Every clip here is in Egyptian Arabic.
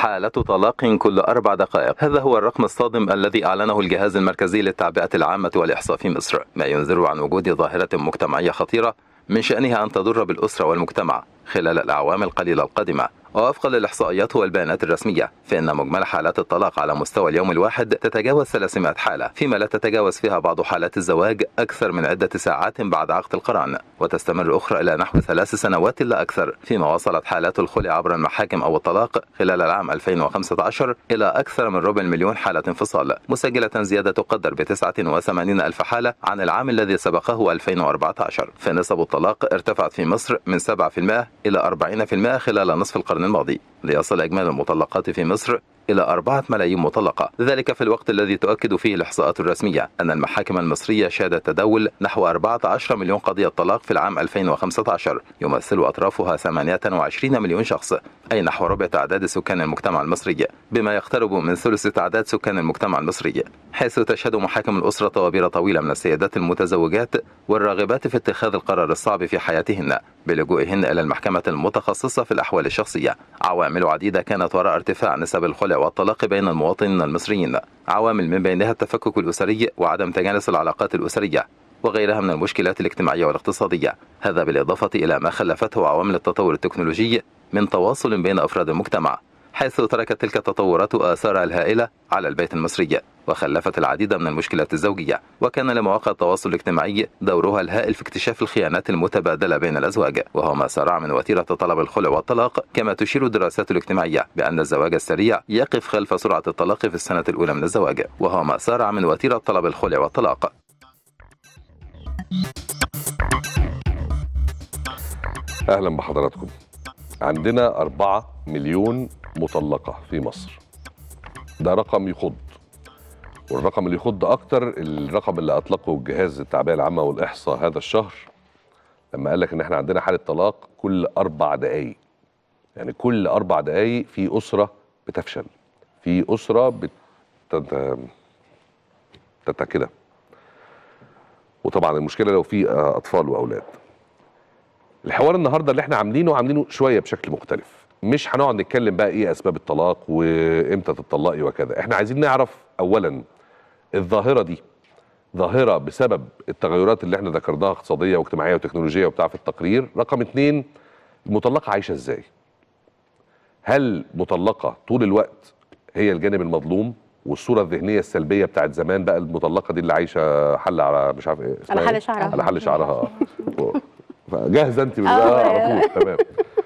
حالة طلاق كل أربع دقائق هذا هو الرقم الصادم الذي أعلنه الجهاز المركزي للتعبئة العامة والإحصاء في مصر ما ينذر عن وجود ظاهرة مجتمعية خطيرة من شأنها أن تضر بالأسرة والمجتمع خلال الأعوام القليلة القادمة ووفقا للإحصائيات والبيانات الرسمية فإن مجمل حالات الطلاق على مستوى اليوم الواحد تتجاوز 300 حالة فيما لا تتجاوز فيها بعض حالات الزواج أكثر من عدة ساعات بعد عقد القران وتستمر أخرى إلى نحو ثلاث سنوات لا أكثر فيما وصلت حالات الخلع عبر المحاكم أو الطلاق خلال العام 2015 إلى أكثر من ربع مليون حالة انفصال مسجلة زيادة تقدر ب 89 ألف حالة عن العام الذي سبقه 2014 فنسب الطلاق ارتفعت في مصر من 7% إلى 40% خلال نصف القرن الماضي ليصل إجمالي المطلقات في مصر إلى أربعة ملايين مطلقة ذلك في الوقت الذي تؤكد فيه الإحصاءات الرسمية أن المحاكم المصرية شهدت تداول نحو 14 مليون قضية طلاق في العام 2015 يمثل أطرافها 28 مليون شخص أي نحو ربع تعداد سكان المجتمع المصري بما يقترب من ثلث تعداد سكان المجتمع المصري حيث تشهد محاكم الأسرة طوابير طويلة من السيدات المتزوجات والراغبات في اتخاذ القرار الصعب في حياتهن بلجوئهن إلى المحكمة المتخصصة في الأحوال الشخصية عوامل عديدة كانت وراء ارتفاع نسب الخلع والطلاق بين المواطنين المصريين عوامل من بينها التفكك الأسري وعدم تجانس العلاقات الأسرية وغيرها من المشكلات الاجتماعية والاقتصادية هذا بالإضافة إلى ما خلفته عوامل التطور التكنولوجي من تواصل بين أفراد المجتمع حيث تركت تلك التطورات آثارها الهائلة على البيت المصري وخلفت العديد من المشكلات الزوجية وكان لمواقع التواصل الاجتماعي دورها الهائل في اكتشاف الخيانات المتبادلة بين الأزواج وهو ما سرع من وتيرة طلب الخلع والطلاق كما تشير الدراسات الاجتماعية بأن الزواج السريع يقف خلف سرعة الطلاق في السنة الأولى من الزواج وهو ما سارع من وتيرة طلب الخلع والطلاق اهلا بحضراتكم عندنا أربعة مليون مطلقة في مصر ده رقم يخض والرقم اللي يخض أكتر الرقم اللي أطلقه الجهاز التعبئة العامة والإحصاء هذا الشهر لما قال لك إن إحنا عندنا حالة طلاق كل أربع دقايق يعني كل أربع دقايق في أسرة بتفشل في أسرة بتت... تتكده وطبعا المشكلة لو في أطفال وأولاد الحوار النهارده اللي احنا عاملينه عاملينه شويه بشكل مختلف مش هنقعد نتكلم بقى ايه اسباب الطلاق وامتى تطلقي وكذا احنا عايزين نعرف اولا الظاهره دي ظاهره بسبب التغيرات اللي احنا ذكرناها اقتصاديه واجتماعيه وتكنولوجيه وبتاع في التقرير رقم اتنين المطلقه عايشه ازاي هل مطلقه طول الوقت هي الجانب المظلوم والصوره الذهنيه السلبيه بتاعت زمان بقى المطلقه دي اللي عايشه حل على مش عارف ايه اسمها على حل إيه؟ شعرها. على حل شعرها جاهزه انت بالله على طول تمام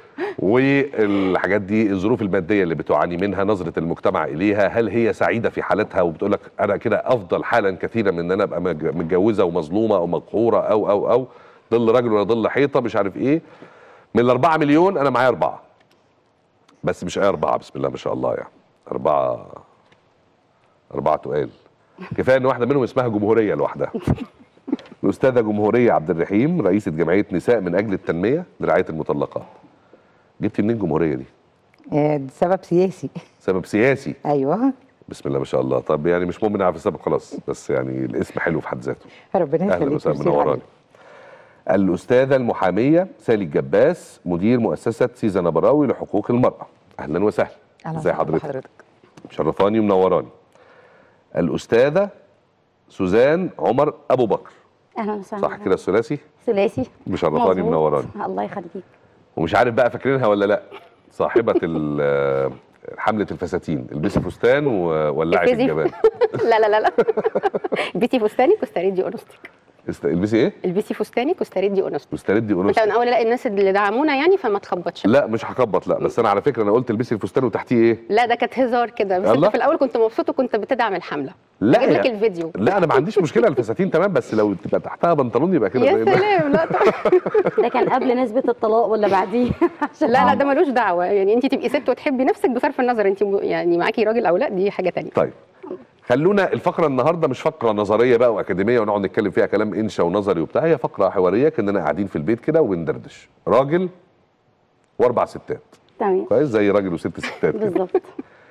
والحاجات دي الظروف الماديه اللي بتعاني منها نظره المجتمع اليها هل هي سعيده في حالتها وبتقول لك انا كده افضل حالا كثيرا من ان انا ابقى مج- متجوزه ومظلومه او مقهوره او او او ظل رجل ولا ظل حيطه مش عارف ايه من الأربعة مليون انا معايا اربعه بس مش اي اربعه بسم الله ما شاء الله يعني اربعه اربعه تقال كفايه ان واحده منهم اسمها جمهوريه لوحدها الاستاذه جمهوريه عبد الرحيم رئيسه جمعيه نساء من اجل التنميه لرعايه المطلقات جبتي منين الجمهوريه دي آه، ده سبب سياسي سبب سياسي ايوه بسم الله ما شاء الله طب يعني مش مهم نعرف السبب خلاص بس يعني الاسم حلو في حد ذاته ربنا اهلا يخليك وسهلا ميرسي منوراني عليك. الاستاذه المحاميه سالي الجباس مدير مؤسسه سيزا نبراوي لحقوق المراه اهلا وسهلا اهلا ازي وسهلا حضرتك بحضرتك مشرفاني ومنوراني الاستاذه سوزان عمر ابو بكر اهلا وسهلا صح كده الثلاثي ثلاثي مشرفاني مظبوط. ومنوراني الله يخليك ومش عارف بقى فاكرينها ولا لا صاحبه ال- حمله الفساتين البسي فستان وولعي في افرزي. الجبال لا لا لا لا البسي فستاني كوستاريدي اونستك است- البسي ايه؟ البسي فستاني كوستاريدي اونستك مستردي مش ونص من اول الاقي الناس اللي دعمونا يعني فما تخبطش لا مش هخبط لا بس انا على فكره انا قلت البسي الفستان وتحتيه ايه؟ لا ده كانت هزار كده بس الله. انت في الاول كنت مبسوط وكنت بتدعم الحمله لا اجيب لك يا- الفيديو لا انا ما عنديش مشكله الفساتين تمام بس لو تبقى تحتها بنطلون يبقى كده يا زي- سلام لا طبعا ده كان قبل نسبة الطلاق ولا بعديه؟ عشان لا لا ده ملوش دعوه يعني انت تبقي ست وتحبي نفسك بصرف النظر انت م- يعني معاكي راجل او لا دي حاجه تانية طيب خلونا الفقره النهارده مش فقره نظريه بقى واكاديميه ونقعد نتكلم فيها كلام انشا ونظري وبتاع هي فقره حواريه كاننا قاعدين في البيت كده وبندردش راجل واربع ستات تمام كويس زي راجل وست ستات كده بالظبط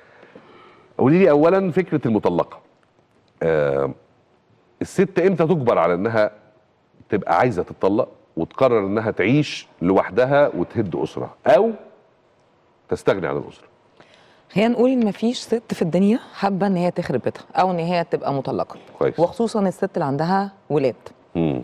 قولي لي اولا فكره المطلقه آه الست امتى تجبر على انها تبقى عايزه تتطلق وتقرر انها تعيش لوحدها وتهد اسره او تستغني عن الاسره خلينا نقول ان مفيش ست في الدنيا حابه ان هي تخرب بيتها او ان هي تبقى مطلقه كويس وخصوصا الست اللي عندها ولاد مم.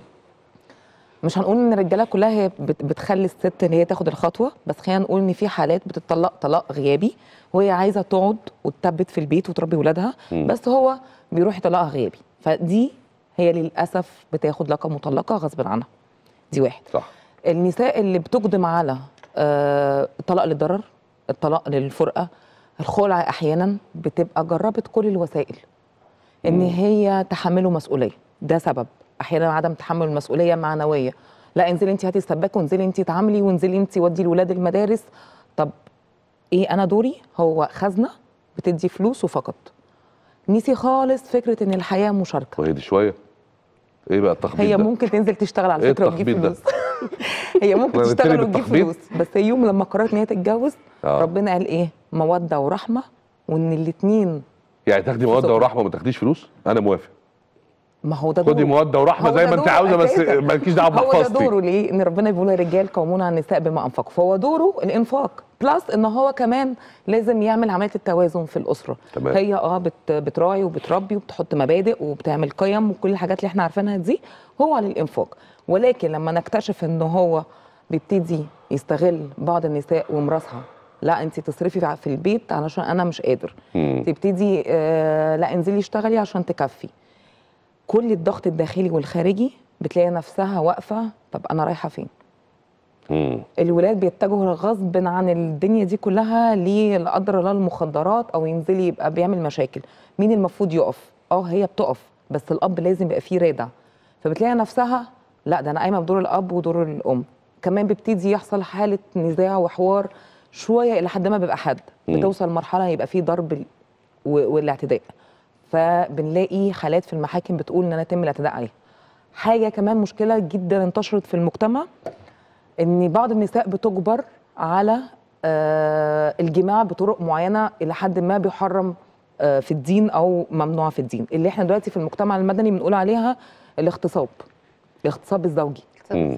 مش هنقول ان الرجاله كلها هي بت- بتخلي الست ان هي تاخد الخطوه بس خلينا نقول ان في حالات بتطلق طلاق غيابي وهي عايزه تقعد وتثبت في البيت وتربي ولادها مم. بس هو بيروح يطلقها غيابي فدي هي للاسف بتاخد لقب مطلقه غصب عنها دي واحد صح النساء اللي بتقدم على آه، الطلاق للضرر الطلاق للفرقه الخلع احيانا بتبقى جربت كل الوسائل ان هي تحمله مسؤوليه ده سبب احيانا عدم تحمل المسؤوليه معنويه لا انزلي انت هاتي السباك وانزلي انت تعاملي وانزلي انت ودي الولاد المدارس طب ايه انا دوري هو خزنه بتدي فلوس وفقط نسي خالص فكره ان الحياه مشاركه وهي دي شويه ايه بقى التخبيط هي ده؟ ممكن تنزل تشتغل على إيه فكره وتجيب التخبيط ده؟ فلوس هي ممكن احنا تشتغل نبتدي وتجيب بالتخبيط؟ فلوس بس هي يوم لما قررت ان هي تتجوز آه. ربنا قال ايه موده ورحمه وان الاثنين يعني تاخدي موده ورحمه وما تاخديش فلوس انا موافق ما هو ده خدي دوره. موده ورحمه هو زي ده ما انت دوره عاوزه بس أساساً. مالكيش دعوه هو ده بمحفظتي دوره ليه؟ ان ربنا بيقول الرجال قوامون على النساء بما انفقوا فهو دوره الانفاق بلس ان هو كمان لازم يعمل عمليه التوازن في الاسره تمام. هي اه بت بتراعي وبتربي وبتحط مبادئ وبتعمل قيم وكل الحاجات اللي احنا عارفينها دي هو للانفاق ولكن لما نكتشف ان هو بيبتدي يستغل بعض النساء ومراسها لا انت تصرفي في البيت علشان انا مش قادر مم. تبتدي آه لا انزلي اشتغلي عشان تكفي كل الضغط الداخلي والخارجي بتلاقي نفسها واقفه طب انا رايحه فين مم. الولاد بيتجهوا غصب عن الدنيا دي كلها ليه لا قدر الله المخدرات او ينزل يبقى بيعمل مشاكل مين المفروض يقف اه هي بتقف بس الاب لازم يبقى فيه رادع فبتلاقي نفسها لا ده انا قايمه بدور الاب ودور الام كمان بيبتدي يحصل حاله نزاع وحوار شويه الى حد ما بيبقى حد مم. بتوصل مرحله يبقى فيه ضرب ال- و- والاعتداء فبنلاقي حالات في المحاكم بتقول ان انا يتم الاعتداء عليها حاجه كمان مشكله جدا انتشرت في المجتمع ان بعض النساء بتجبر على آه، الجماع بطرق معينه الى حد ما بيحرم آه، في الدين او ممنوع في الدين اللي احنا دلوقتي في المجتمع المدني بنقول عليها الاغتصاب الاغتصاب الزوجي مم.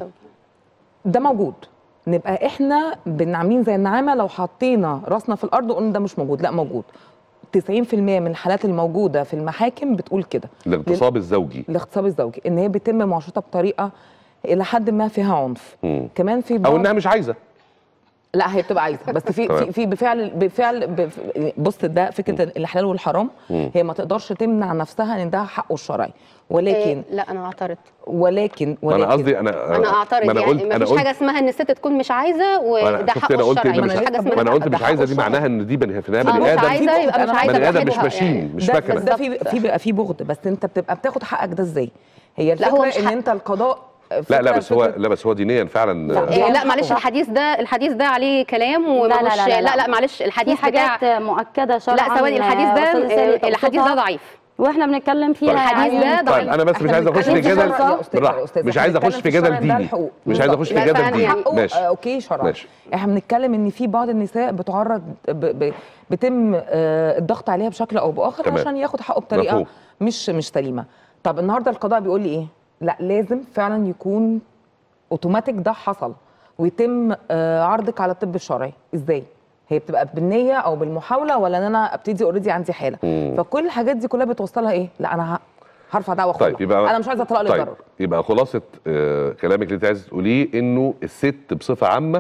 ده موجود نبقى احنا بنعملين زي النعامه لو حطينا راسنا في الارض وقلنا ده مش موجود لا موجود 90% من الحالات الموجوده في المحاكم بتقول كده الاغتصاب الزوجي الاغتصاب الزوجي ان هي بيتم معاشرتها بطريقه الى حد ما فيها عنف مم. كمان في او بعض انها مش عايزه لا هي بتبقى عايزه بس في تمام. في, في بفعل بفعل بف... بص ده فكره الحلال والحرام مم. هي ما تقدرش تمنع نفسها ان ده حقه الشرعي ولكن إيه لا انا اعترض ولكن ما ولكن انا قصدي انا انا اعترض ما انا يعني قلت ما انا فيش قلت حاجه اسمها ان الست تكون مش عايزه وانا وده شفت حقه انا قلت الشرعي إن ما مش فيش حاجه اسمها ما انا ده قلت مش ده عايزه حقه دي معناها ان دي بني في النهايه آه، بني مش ادم عايزه يبقى مش أنا عايزه بني ادم مش براحتها. ماشين مش ده مكنه بس ده في في بيبقى في بغض بس انت بتبقى بتاخد حقك ده ازاي هي لا، هو الفكره مش ان حق. انت القضاء لا لا فكرة- بس هو فكرة- لا بس هو دينيا فعلا لا. إيه لا هو معلش حقه. الحديث ده الحديث ده عليه كلام ومش لا، لا، لا، لا. لا لا معلش في الحديث بتاع حاجات مؤكده شرعا لا ثواني الحديث ده أستاذة سالي آه، الحديث ده تقصدها، ضعيف واحنا بنتكلم فيها طيب. الحديث يعني ده طيب ضعيف انا بس مش عايز اخش في بنتكلم جدل فرصة. يا أستاذ- بالراحة. يا أستاذ، مش إحنا عايز اخش بنتكلم في في جدل الشرع ده ديني الحقوق. مش عايز اخش في بس جدل أنا ديني يعني- حقه ماشي آه، اوكي شرعا ماشي. احنا بنتكلم ان في بعض النساء بتعرض ب... ب... بيتم آه، الضغط عليها بشكل او باخر تمام. عشان ياخد حقه بطريقه مفهوم. مش مش سليمه طب النهارده القضاء بيقول لي ايه لا لازم فعلا يكون اوتوماتيك ده حصل ويتم آه، عرضك على الطب الشرعي ازاي هي بتبقى بالنيه او بالمحاوله ولا ان انا ابتدي اوريدي عندي حاله مم. فكل الحاجات دي كلها بتوصلها ايه لا انا ه- هرفع دعوه خلع طيب يبقى انا مش عايزه اطلق طيب للضرر يبقى خلاصه آه كلامك اللي انت عايز تقوليه انه الست بصفه عامه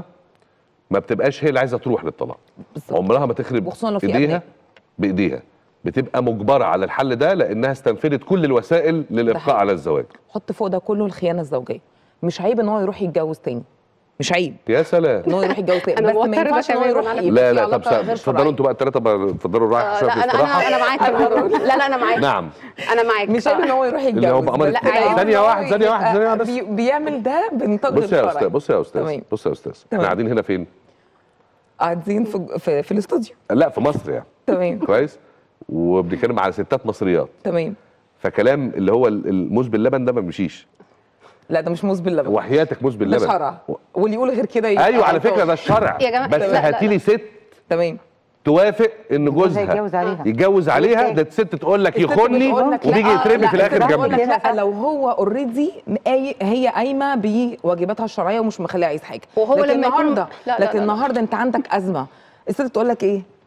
ما بتبقاش هي اللي عايزه تروح للطلاق بالظبط. عمرها ما تخرب وخصوصا لو في ايديها أبناء. بايديها بتبقى مجبره على الحل ده لانها استنفذت كل الوسائل للابقاء حقيقي. على الزواج حط فوق ده كله الخيانه الزوجيه مش عيب ان هو يروح يتجوز تاني مش عيب يا سلام ان هو يروح يتجوز تاني أنا بس ما معترضة ينفعش ان هو كمان يروح على- يبقى لا في لا طب علاقة غير اتفضلوا شرعية. انتوا بقى الثلاثه بقى اتفضلوا رايح آه، شويه لا في انا الاستراحه انا انا معاك لا لا انا معاك نعم انا معاك مش عيب ان هو يروح يتجوز اللي هو بأمر لا، التاني. عيب إن ثانية هو واحدة، ثانية واحدة، يبقى ثانية واحدة بس. بي- بيعمل ده بنطاق بص يا الشرعي. استاذ بص يا استاذ تمام. بص يا استاذ احنا تمام. قاعدين هنا فين؟ قاعدين في في, في الاستوديو لا في مصر يعني تمام كويس وبنتكلم على ستات مصريات تمام فكلام اللي هو ال- الموز باللبن ده ما بيمشيش لا ده مش موز باللبن وحياتك موز ده باللبن شرع واللي يقول غير كده يبقى ايوه على غلطان. فكره ده الشرع يا جماعة، بس لا، لا، هاتي لي ست تمام توافق ان جوزها جوزها يتجوز عليها. يتجوز عليها ده الست تقول لك الست يخوني بتقول لك لا، وبيجي آه، يترمي لا، في الاخر الست بتقول لك جنبي لا لو هو اوريدي هي قايمه بواجباتها الشرعيه ومش مخليه عايز حاجه وهو لكن لما يكون- النهارده لا، لا، لكن لا. النهارده انت عندك ازمه الست تقول لك ايه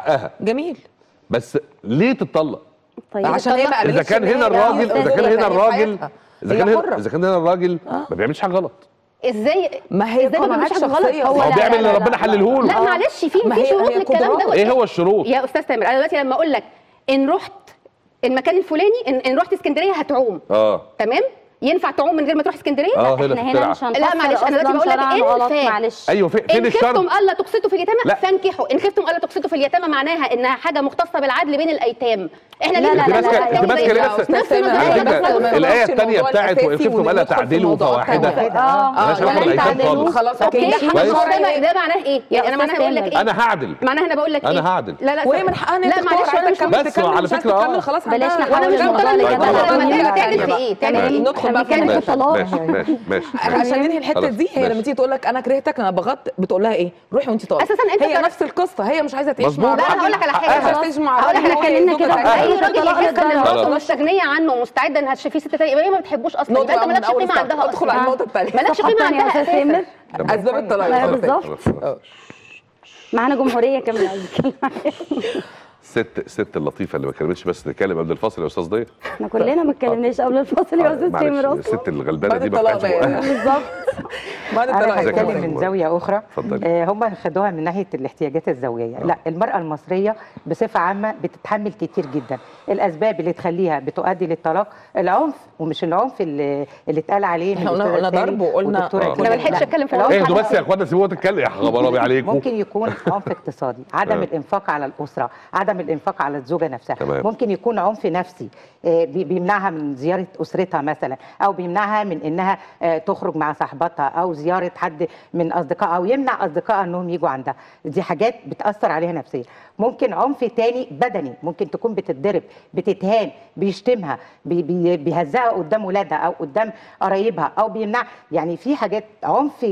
حقها جميل بس ليه تتطلق طيب عشان هي ما اذا قالتش كان إن هنا هي الراجل جاية اذا كان تزورك هنا في الراجل حياتها. اذا هي كان هنا حرة. اذا كان هنا الراجل ما بيعملش حاجه غلط ازاي ما هي إزاي ما قناعات بيعملش حاجة شخصيه غلط؟ ما هو لا، بيعمل لا، اللي لا، ربنا لا. حلله لا له معلش في ما في هي- شروط هي للكلام قدرات. ده ايه هو الشروط يا استاذ تامر انا دلوقتي لما اقول لك ان رحت المكان الفلاني ان, إن رحت اسكندريه هتعوم اه تمام ينفع تعوم من غير ما تروح اسكندريه اه هنا احنا في هنا الترعه مش لا، معلش، هنفسر أنا دلوقتي اصلا بقول لك شرعا إيه غلط الفاء؟ معلش ايوه في- فين ان الشرط خفتم الا تقسطوا في اليتامى لا. فانكحوا ان خفتم الا تقسطوا في اليتامى معناها انها حاجه مختصه بالعدل بين الايتام احنا لا، ليه لا، انت لا، ماسكه لا، انت لا، ماسكه لا، ليه لا، بس نفس نفس النظرية على ده فكره خالص. الايه الموضوع الثانيه بتاعت الأساسي وان خفتم الا وندخل في تعدلوا موضوعات فواحده تانية. اه مالهاش اه علاقة ولا بالأيتام تعدلوه خالص. خلاص اوكي اوكي حق كويس. الشرعي ده معناه ايه؟ يعني انا معناها اقول لك ايه؟ انا هعدل معناها انا بقول لك أنا ايه؟ هعدل. لا لا وهي من حقها ان هي لا تختار معلش انا عايزه مش تكمل بس تكمل وعلى مش عايزه فكرة، تكمل آه. خلاص بلاش عندها- نحاول وانا مش عندها مقتنعه طيب، ان خلاص. انا طيب، بتكلم طيب، في ايه؟ طيب، تاني ندخل احنا بقى في بنتكلم في الموضوع. الطلاق ماشي ماشي ماشي عشان ننهي الحته خلاص، دي هي ماشي. لما تيجي تقول لك انا كرهتك انا بغضت بتقول لها ايه روحي وانت طالق أساساً أنت هي كر- نفس القصه هي مش عايزه تعيش مظبوط. مع لا انا هقول لك على حاجه مش عايزه تعيش مع هقول لك راجل احنا هو اتكلمنا زوجة كده عادية. اي أيوة، راجل طلاق يحس ان للدرجة. مراته خلاص. مستغنيه عنه ومستعده انها تشوف في ست تانية يبقى هي ما بتحبوش اصلا نقطه يبقى انت بقى من مالكش اول قيمه ستار. عندها ادخل على أصلاً. النقطه الثانيه مالكش صفحة قيمه تانية عندها يا أستاذ اساسا سامر. اسباب الطلاق ما يا أستاذ. بالظبط. خلاص، خلاص. معانا جمهوريه كامله عايز اتكلم الست الست اللطيفه اللي ما كلمتش بس تتكلم قبل الفاصل يا استاذ ضياء احنا كلنا ما اتكلمناش قبل الفاصل يا استاذ معلش سامر اصلا الست الغلبانه بعد دي ما الطلاق فتحتش بقى. بقها بالظبط بعد انا الطلاق ازيك يا هتكلم مريم؟ من زاويه اخرى اتفضلي. آه، هم خدوها من ناحيه الاحتياجات الزوجيه لا المراه المصريه بصفه عامه بتتحمل كتير جدا الاسباب اللي تخليها بتؤدي للطلاق العنف ومش العنف اللي اللي اتقال عليه من احنا قلنا- الأستاذة قلنا سالي ضرب وقلنا- والدكتورة آه. كل- انا ما لحقتش لا، اتكلم في العنف اهدوا على- بس يا اخوانا سيبوها تتكلم يا خبر عليكم ممكن يكون عنف اقتصادي عدم آه. الانفاق على الاسره عدم الانفاق على الزوجه نفسها تمام. ممكن يكون عنف نفسي آه، بي- بيمنعها من زياره اسرتها مثلا او بيمنعها من انها آه، تخرج مع صاحبتها او زياره حد من اصدقائها او يمنع اصدقائها انهم يجوا عندها دي حاجات بتاثر عليها نفسيا ممكن عنف تاني بدني ممكن تكون بتتضرب بتتهان بيشتمها بي- بي- بيهزقها قدام ولادها او قدام قرايبها او بيمنع يعني في حاجات عنف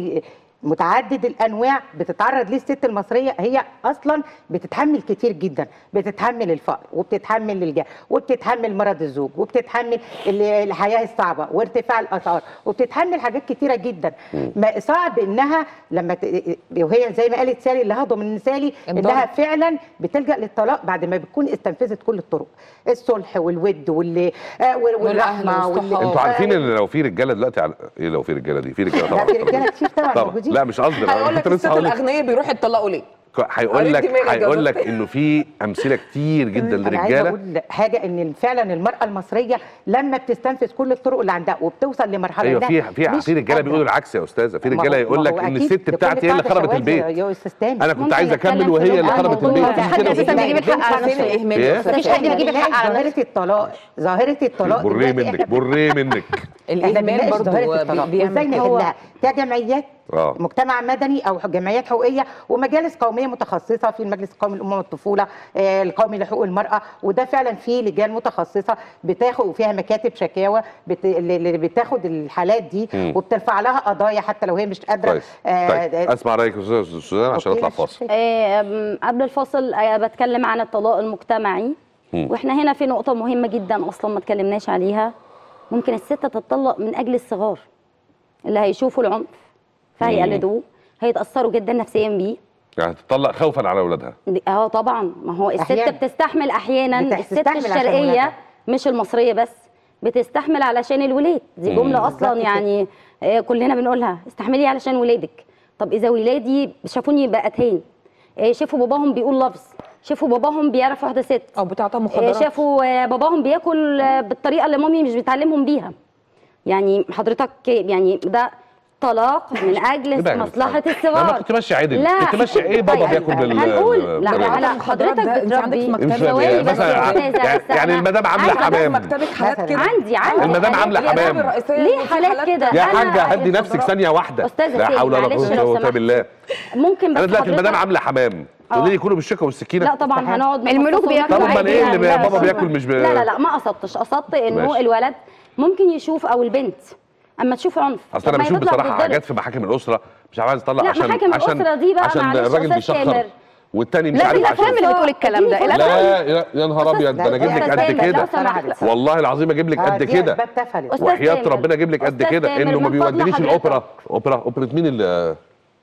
متعدد الانواع بتتعرض ليه الست المصريه هي اصلا بتتحمل كتير جدا بتتحمل الفقر وبتتحمل الجهل وبتتحمل مرض الزوج وبتتحمل ال- الحياه الصعبه وارتفاع الاسعار وبتتحمل حاجات كتيره جدا ما صعب انها لما ت... وهي زي ما قالت سالي اللي هضم من سالي الضرب. انها فعلا بتلجا للطلاق بعد ما بتكون استنفذت كل الطرق الصلح والود وال... آه، وال- والرحمه وال... والصحاب. انتوا عارفين آه، ان لو في رجاله دلوقتي على ايه لو في رجاله دي في رجاله لا طبعا في رجاله كتير طبعا طبعا موجودين لا مش قصدي أنا هيقول لك كنت لسه الست هقول لك الاغنياء بيروحوا يتطلقوا ليه هيقول لك دماغك هيقول جابت. لك انه في امثله كتير جدا انا عايزه لرجاله اقول حاجه ان فعلا المراه المصريه لما بتستنفذ كل الطرق اللي عندها وبتوصل لمرحله ايوه إنها في في مش في رجاله قادرة. بيقولوا العكس يا استاذه في ما هو- رجاله يقول ما لك هو ان أكيد الست لكل بتاعتي هي اللي قاعدة خربت شواذ البيت يا استاذ تاني انا كنت ممكن عايز نتكلم اكمل في وهي اللي نقطة خربت الموضوع البيت ده. مش حد كده أساساً بيجيب الحق على فين نفسه الاهمال إيه؟ يا أستاذ مفيش حد سامر؟ بيجيب الحق على ظاهره الطلاق ظاهره الطلاق بريه دلوقتي منك إحنا- بريه منك احنا الاهمال بنناقش برضو ظاهره الطلاق بي- وازاي بيعمل كده. نحلها كجمعيات اه مجتمع مدني او جمعيات حقوقيه ومجالس قوميه متخصصه في المجلس القومي للامم والطفوله آه، القومي لحقوق المراه وده فعلا في لجان متخصصه بتاخد وفيها مكاتب شكاوى بت... اللي بتاخد الحالات دي مم. وبترفع لها قضايا حتى لو هي مش قادره كويس آه، طيب آه، اسمع رايك يا استاذ سوزان عشان أوكي، اطلع مش فاصل مشكلة. آم، قبل الفاصل آه، بتكلم عن الطلاق المجتمعي مم. واحنا هنا في نقطة مهمة جدا اصلا ما اتكلمناش عليها ممكن الست تتطلق من اجل الصغار اللي هيشوفوا العنف فهيقلدوه هيتأثروا جدا نفسيا بيه يعني هتطلق خوفا على اولادها دي- اه طبعا ما هو الست أحياناً. بتستحمل احيانا الست بتستحمل عشان الشرقيه ولادها. مش المصريه بس بتستحمل علشان الولاد دي مم. جمله بالظبط اصلا كده. يعني آه، كلنا بنقولها استحملي علشان ولادك طب اذا ولادي شافوني بقتين آه، شافوا باباهم بيقول لفظ شافوا باباهم بيعرف واحده ست او بتعطى آه، مخدرات شافوا آه، باباهم بياكل آه، بالطريقه اللي مامي مش بتعلمهم بيها يعني حضرتك يعني ده طلاق من إيه اجل بقى يا مصلحه جماعة؟ الصغار ما كنت ماشي عدل لا. كنت ماشي ايه بابا طيب، بياكل بال هنقول لا بالطريقة لا دي؟ حضرتك ده أنت عندك بتربي في مكتبك ثواني بس مثلا يا أستاذة، يعني- استنى. يعني المدام عامله عندي- حمام مكتبك حالات كده عندي عندي المدام حالات عاملة كده. حمام. الرئيسية ليه وفي حالات كده يا أنا- حاجه هدي نفسك ثانيه واحده أستاذة لا سيدي، حول ولا معلش قوه لو الا سمحت. بالله ممكن بس انا دلوقتي المدام حضرتك- عامله حمام تقولي لي كله بالشوكه والسكينه لا طبعا هنقعد الملوك نفصصه بياكلوا طب امال عادي. ايه اللي لا، بابا لا. بياكل مش ب... لا لا لا ما قصدتش قصدت انه ماشي. الولد ممكن يشوف او البنت اما تشوف عنف اصل انا طب ما هي بشوف تطلع بصراحه تتضرب. حاجات في محاكم الاسره مش عايز اطلق لا، عشان محاكم عشان الأسرة دي بقى عشان معلش الراجل أستاذ بيشخر تامر. والتاني مش لا عارف دي الافلام عشان اللي بتقول الكلام ده اديني الافلام لا يا- يا نهار ابيض ده انا اجيب لك أستاذ قد تامر، كده لو سمحت. والله العظيم اجيب لك آه، قد دي كده أسباب تفلت أستاذ وحياه تامر. ربنا اجيب لك قد أستاذ كده تامر، انه ما من فضل بيودينيش حضرتك. الاوبرا اوبرا اوبرا مين اللي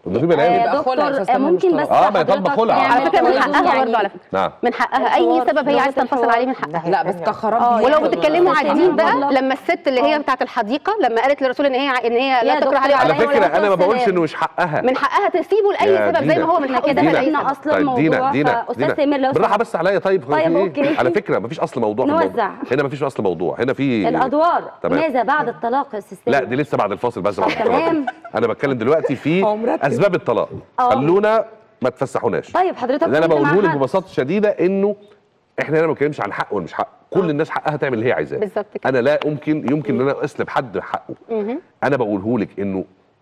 ده في بلاوي يبقى خلع دكتور أساساً آه، ممكن مش بس طلاق. آه، ما هي طالبة حضرتك خلع. تعمل على فكره من توازن حقها يعني برضه على فكره نعم من حقها اي الحوار، سبب هي لغة عايزه تنفصل الحوار. عليه من حقها الناحية لا بس التانية. كخراب آه، دي ولو يعني بتتكلموا بس على الدين بقى والله. لما الست اللي هي آه. بتاعت الحديقه لما قالت للرسول ان هي ان هي يا لا تكره دكتور، عليه على وعليه فكره انا ما بقولش والسلام. انه مش حقها من حقها تسيبه يا لاي سبب زي دينا. ما هو من احنا حقه كده يسيبه دينا. لأي فهمنا سبب. اصلا طيب دينا الموضوع دينا فاستاذ دينا سمير لو بالراحه سمحت. بس عليا طيب هو طيب، في إيه؟ أوكي. على فكره مفيش اصل موضوع في الموضوع نوزع. هنا مفيش اصل موضوع هنا في الادوار تمام. ماذا بعد الطلاق يا استاذ لا سمير؟ دي لسه بعد الفاصل بس بعد تمام. الطلاق انا بتكلم دلوقتي في هو مركز. اسباب الطلاق آه. خلونا ما تفسحوناش طيب حضرتك اللي انا كنت مع بقوله لك حد. ببساطه شديده انه احنا هنا ما بنتكلمش عن حق ولا مش حق كل الناس حقها تعمل اللي هي عايزاه بالظبط كده. انا لا يمكن يمكن ان انا اسلب حد حقه مهم. انا بقوله لك انه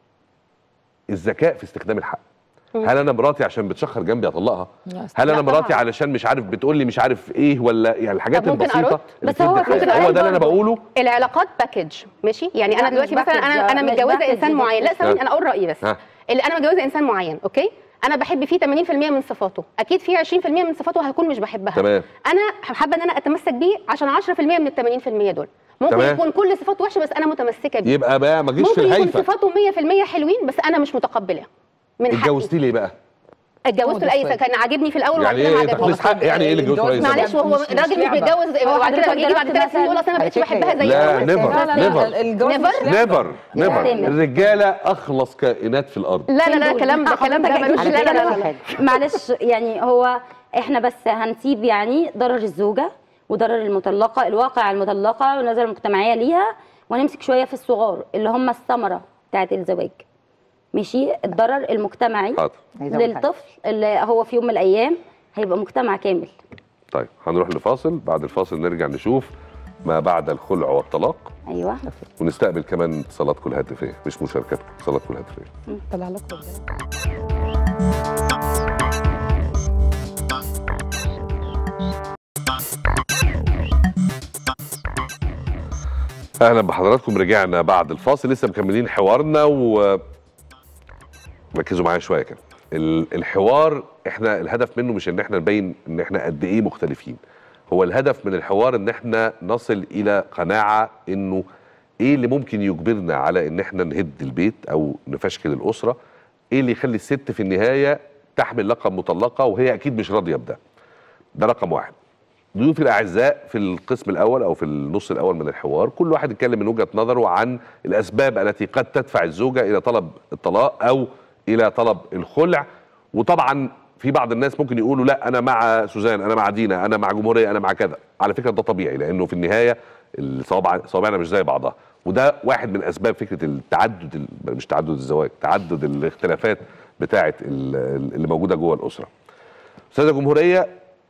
الذكاء في استخدام الحق هل انا مراتي عشان بتشخر جنبي اطلقها لا، هل انا لا مراتي طبعاً. علشان مش عارف بتقول لي مش عارف ايه ولا يعني الحاجات طب ممكن البسيطه أرد؟ اللي بس هو بتدي في حقوق. هو ده اللي انا برضه. بقوله العلاقات باكج ماشي يعني انا لا، دلوقتي مش مثلا انا باكج، انا مش متجوزه باكج انسان دي معين لا دكتور. ثواني انا اقول رايي بس ها. اللي انا متجوزه انسان معين اوكي انا بحب فيه 80% من صفاته اكيد في 20% من صفاته هكون مش بحبها تمام. انا حابه ان انا اتمسك بيه عشان 10% من ال 80% دول ممكن تمام. يكون كل صفاته وحشه بس انا متمسكه بيه يبقى بقى ما جيش في ممكن يكون الهيفا صفاته 100% حلوين بس انا مش متقبلاه من حقي اتجوزتي ليه بقى اتجوزته لاي سبب كان عاجبني في الاول يعني وبعد كده ما ايه عجبنيش تخليص حق يعني ايه اللي اتجوزته الجواز رئيس معلش وهو مش- مش الراجل مش لعبة. بيتجوز هو وبعد كده حضرتك يجي بعد جربت ثلاث سنين يقول اصل انا ما بقتش على فكرة بحبها زي لا، الأول. never. لا لا لا Never. الجواز مش Never. لعبة. نيفر نيفر سامر. الرجاله اخلص كائنات في الارض لا لا لا دول. كلام ده كلام ده حضرتك ملوش على لا لا فكرة لا في لا حاجة. معلش يعني هو احنا بس هنسيب يعني ضرر الزوجه وضرر المطلقه الواقع المطلقه والنظره المجتمعيه ليها ونمسك شويه في الصغار اللي هم الثمره بتاعت الزواج ماشي الضرر المجتمعي حاضر عايزة أقول حاجة. للطفل اللي هو في يوم من الايام هيبقى مجتمع كامل طيب هنروح لفاصل بعد الفاصل نرجع نشوف ما بعد الخلع والطلاق ايوه ونستقبل كمان اتصالاتكم الهاتفيه مش مشاركاتكم اتصالاتكم الهاتفيه طلع لك قدام. اهلا بحضراتكم رجعنا بعد الفاصل لسه مكملين حوارنا و ركزوا معايا شويه كده ال- الحوار احنا الهدف منه مش ان احنا نبين ان احنا قد ايه مختلفين هو الهدف من الحوار ان احنا نصل الى قناعه انه ايه اللي ممكن يجبرنا على ان احنا نهد البيت او نفشكل الاسره ايه اللي يخلي الست في النهايه تحمل لقب مطلقه وهي اكيد مش راضيه بده ده رقم واحد ضيوفي الاعزاء في القسم الاول او في النص الاول من الحوار كل واحد يتكلم من وجهه نظره عن الاسباب التي قد تدفع الزوجه الى طلب الطلاق او الى طلب الخلع وطبعا في بعض الناس ممكن يقولوا لا انا مع سوزان انا مع دينا انا مع جمهوريه انا مع كذا على فكره ده طبيعي لانه في النهايه الصوابع صوابعنا مش زي بعضها وده واحد من اسباب فكره التعدد ال- مش تعدد الزواج تعدد الاختلافات بتاعه ال- اللي موجوده جوه الاسره استاذه جمهوريه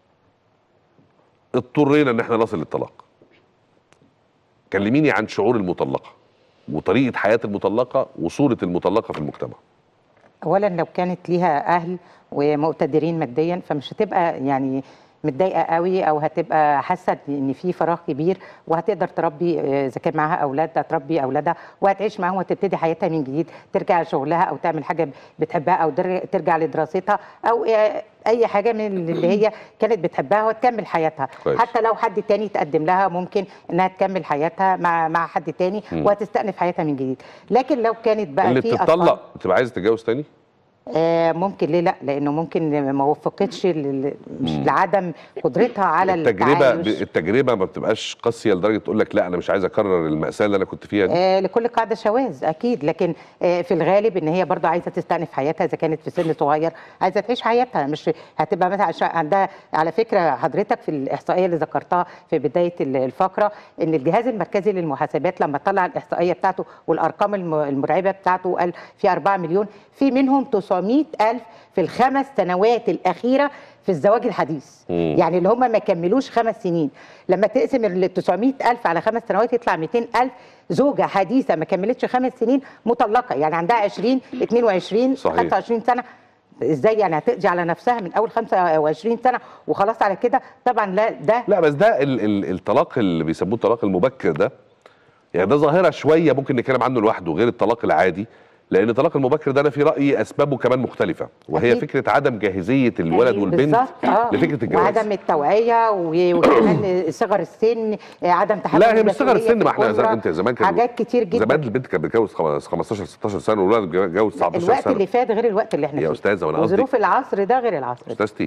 اضطرينا ان احنا نصل للطلاق كلميني عن شعور المطلقه وطريقه حياه المطلقه وصوره المطلقه في المجتمع اولا لو كانت ليها اهل ومقتدرين ماديا فمش هتبقى يعني متضايقه قوي او هتبقى حاسه ان في فراغ كبير وهتقدر تربي آه، اذا كان معاها اولاد هتربي اولادها وهتعيش معاهم وتبتدي حياتها من جديد ترجع لشغلها او تعمل حاجه بتحبها او در- ترجع لدراستها او آه، اي حاجه من اللي هي كانت بتحبها وتكمل حياتها كويس. حتى لو حد تاني تقدم لها ممكن انها تكمل حياتها مع مع حد تاني مم. وهتستأنف حياتها من جديد لكن لو كانت بقى اللي في بتطلق بتبقى عايزه تتجوز تاني آه، ممكن ليه لا لانه ممكن ما وفقتش لل- مش مم. لعدم قدرتها على التجربه ب- التعايش التجربه ما بتبقاش قاسيه لدرجه تقول لك لا انا مش عايز اكرر الماساه اللي انا كنت فيها دي آه لكل قاعده شواذ اكيد لكن آه في الغالب ان هي برضه عايزه تستأنف حياتها اذا كانت في سن صغير عايزه تعيش حياتها مش هتبقى مثلا عشان عندها على فكره حضرتك في الاحصائيه اللي ذكرتها في بدايه ال- الفقره ان الجهاز المركزي للمحاسبات لما طلع الاحصائيه بتاعته والارقام الم- المرعبه بتاعته وقال في 4 مليون في منهم 900 الف في الخمس سنوات الاخيره في الزواج الحديث مم. يعني اللي هم ما كملوش خمس سنين لما تقسم ال 900 ألف على خمس سنوات يطلع 200 ألف زوجة حديثة ما كملتش خمس سنين مطلقة يعني عندها 20 22 صحيح. 25 سنة ازاي يعني هتقضي على نفسها من اول 25 سنه وخلاص على كده طبعا لا ده لا بس ده ال ال الطلاق اللي بيسموه الطلاق المبكر ده يعني ده ظاهره شويه ممكن نتكلم عنه لوحده غير الطلاق العادي لان الطلاق المبكر ده انا في رايي اسبابه كمان مختلفه وهي أكيد. فكره عدم جاهزيه الولد والبنت بالظبط اه لفكره الجواز وعدم التوعيه و- وكمان صغر السن آه، عدم تحمل لا هي مش صغر المسؤولية السن في ما احنا زي الأسرة. انت زمان كان حاجات كتير جدا زمان البنت كانت بتتجوز خمس- 15 16 سنه والولد بيتجوز 19 الوقت سنه اللي فات غير الوقت اللي احنا يا فيه أستاذة، وأنا قصدي- وظروف العصر ده غير العصر ده. استاذتي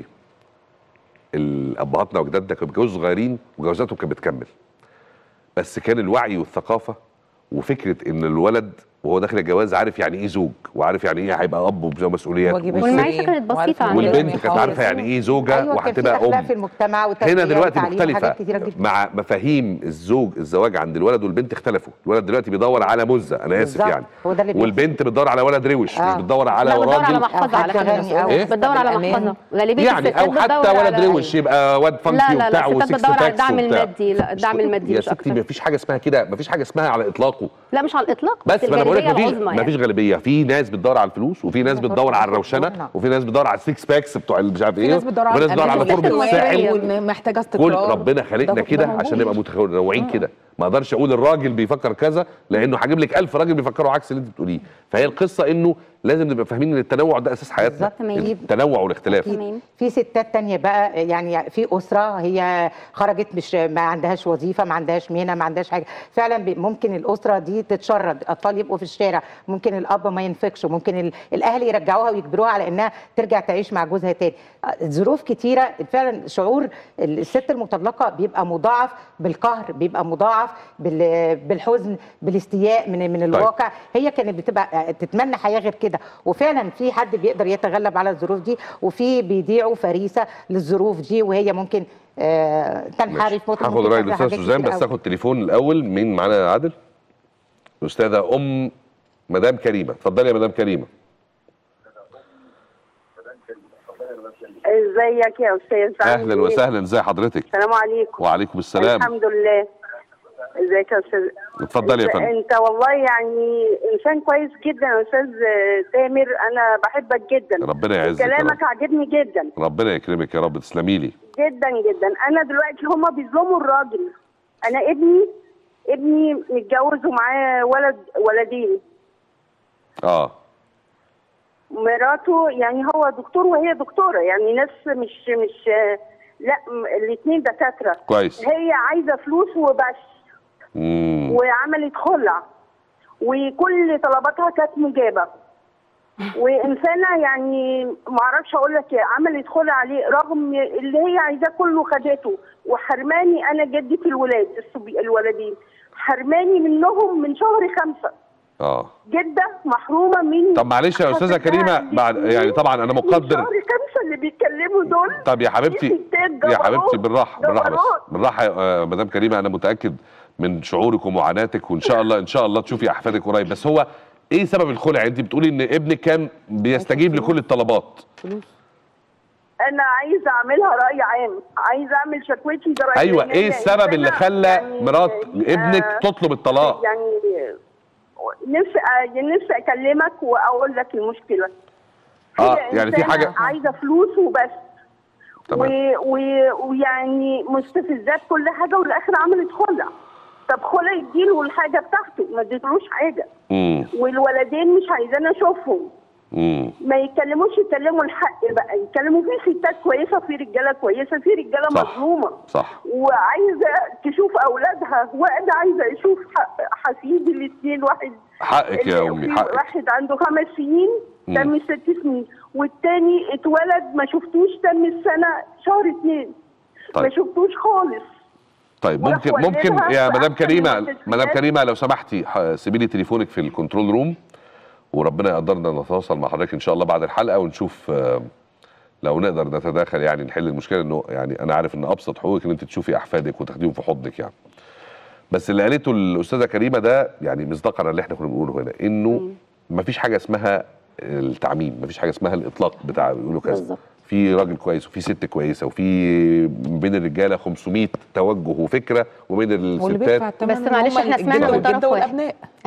الابهاتنا واجدادنا كانوا بيتجوزوا صغيرين وجوازاتهم كانت بتكمل بس كان الوعي والثقافه وفكره ان الولد وهو داخل الجواز عارف يعني ايه زوج وعارف يعني ايه هيبقى اب ومسؤوليات واجبات والست- والمعيشة كانت وعارف بسيطة إن عندنا. والبنت يعني كانت خالص. عارفه يعني ايه زوجه أيوة كان في وهتبقى أخلاق ام في المجتمع وتربية هنا دلوقتي وتعليم مختلفة وحاجات كتيرة جدا. مع مفاهيم الزوج الزواج عند الولد والبنت اختلفوا الولد دلوقتي بيدور على مزة أنا آسف بالظبط. يعني هو ده اللي بيحصل. والبنت بتدور على ولد روش آه. مش بتدور على لا بتدور على راجل محفظة أو على حد فكرة غني أو- إيه؟ بتدور على بالأمان. محفظة غالبية يعني الستات أو حتى بتدور ولد على- روش يبقى واد فانكي لا لا لا وبتاع الستات وسكس بتدور على باكس الدعم وبتاع. المادي لا الدعم مش- المادي يا مش ستي أكتر مفيش حاجة اسمها كده مفيش حاجة اسمها على إطلاقه لا مش على الإطلاق بس ما انا بقول لك الغالبية مفيش العظمى مفيش غالبيه في ناس بتدور على الفلوس وفي ناس بتدور على الروشنه وفي ناس بتدور على السكس باكس بتوع اللي مش عارف في ايه ناس بتدور وفي على ناس بتدور على الأمان فورمه والسحر. الساحل ومحتاجه كل استقرار ربنا خلقنا ده- كده ده عشان موجود. نبقى متنوعين كده ما اقدرش اقول الراجل بيفكر كذا لانه هجيب لك ألف راجل بيفكروا عكس اللي انت بتقوليه فهي القصه انه لازم نبقى فاهمين ان التنوع ده اساس حياتنا بالظبط، تمام. التنوع والاختلاف تمام. في ستات تانية بقى يعني في أسرة هي خرجت مش ما عندهاش وظيفة ما عندهاش مهنة ما عندهاش حاجة فعلا بي- ممكن الأسرة دي تتشرد أطفال يبقوا في الشارع ممكن الأب ما ينفقش ممكن ال- الأهل يرجعوها ويجبروها على إنها ترجع تعيش مع جوزها تاني آه، ظروف كتيرة فعلا شعور الست المطلقة بيبقى مضاعف بالقهر بيبقى مضاعف بال- بالحزن بالاستياء من من الواقع هي كانت بتبقى تتمنى حياة غير كده وفعلا في حد بيقدر يتغلب على الظروف دي وفي بيضيعوا فريسه للظروف دي وهي ممكن آه تنحرف ممكن هاخد ممكن راي تعمل الاستاذ حاجات سوزان كتير بس قوي. اخد تليفون الاول مين معانا يا عادل الاستاذه ام مدام كريمه اتفضلي يا مدام كريمه ازيك يا استاذ عامل اهلا إيه؟ وسهلا ازي حضرتك السلام عليكم وعليكم السلام الحمد لله ازيك يا استاذ اتفضلي يا انت- فندم انت والله يعني انسان كويس جدا يا استاذ تامر انا بحبك جدا ربنا يعزك يا كلامك رب. عاجبني جدا ربنا يكرمك يا رب تسلمي لي جدا جدا انا دلوقتي هما بيظلموا الراجل انا ابني ابني متجوز ومعاه ولد ولدين اه مراته يعني هو دكتور وهي دكتوره يعني ناس مش مش لا الاثنين دكاتره كويس هي عايزه فلوس وبس امم وعملت خلع وكل طلباتها كانت مجابه وانسانه يعني ما اعرفش اقول لك إيه، عملت خلع عليه رغم اللي هي عايزاه كله خدته وحرماني انا جدة الولاد الصبي الولدين حرماني منهم من شهر خمسة اه جدة محرومة من طب معلش يا استاذه حسبها كريمه عندي بعد سنين يعني طبعا انا من مقدر شهر خمسة اللي بيتكلموا دول طب يا حبيبتي دي ستات يا جبروت، حبيبتي بالراحه بالراحه بس جبروت. بالراحه يا آه، مدام كريمه انا متاكد من شعورك ومعاناتك وان شاء الله ان شاء الله تشوفي احفادك قريب بس هو ايه سبب الخلع انت بتقولي ان ابنك كان بيستجيب لكل الطلبات انا عايزه اعملها راي عام عايزه اعمل شكوتي ده رأي ايوه عام. ايه السبب اللي أنا خلى يعني- مرات آه، ابنك تطلب الطلاق يعني نفسي آه، نفسي اكلمك واقول لك المشكله اه هي يعني في إنسانة حاجه عايزه فلوس وبس تمام. و- و- ويعني مستفزات كل حاجه والاخر عملت خلع طب خلع يديله الحاجه بتاعته ما اديتلوش حاجه امم والولدين مش عايزاني اشوفهم امم ما يتكلموش يتكلموا الحق بقى يتكلموا في ستات كويسه في رجاله كويسه في رجاله صح. مظلومه صح وعايزه تشوف اولادها وانا عايزه اشوف ح- حفيدي الاثنين واحد حقك يا اللي- امي في حقك واحد عنده خمس سنين تم ست سنين والتاني اتولد ما شفتوش تم السنه شهر اتنين ما طيب شفتوش خالص طيب وراح ممكن ممكن والدها يا في مدام أحسن كريمه المستشفيات. مدام كريمه لو سمحتي ح- سيبي لي تليفونك في الكنترول روم وربنا يقدرنا نتواصل مع حضرتك ان شاء الله بعد الحلقه ونشوف آه، لو نقدر نتداخل يعني نحل المشكله انه يعني انا عارف ان ابسط حقوقك ان انت تشوفي احفادك وتاخديهم في حضنك يعني بس اللي قالته الاستاذه كريمه ده يعني مصداقا على اللي احنا كنا بنقوله هنا انه مفيش حاجه اسمها التعميم مفيش حاجه اسمها الاطلاق بتاع بيقولوا كذا بالظبط. في راجل كويس وفي ست كويسه وفي بين الرجاله 500 توجه وفكره وبين واللي الستات بيدفع الثمن بس معلش هم احنا الجد سمعنا من والجدة طرف واحد. والابناء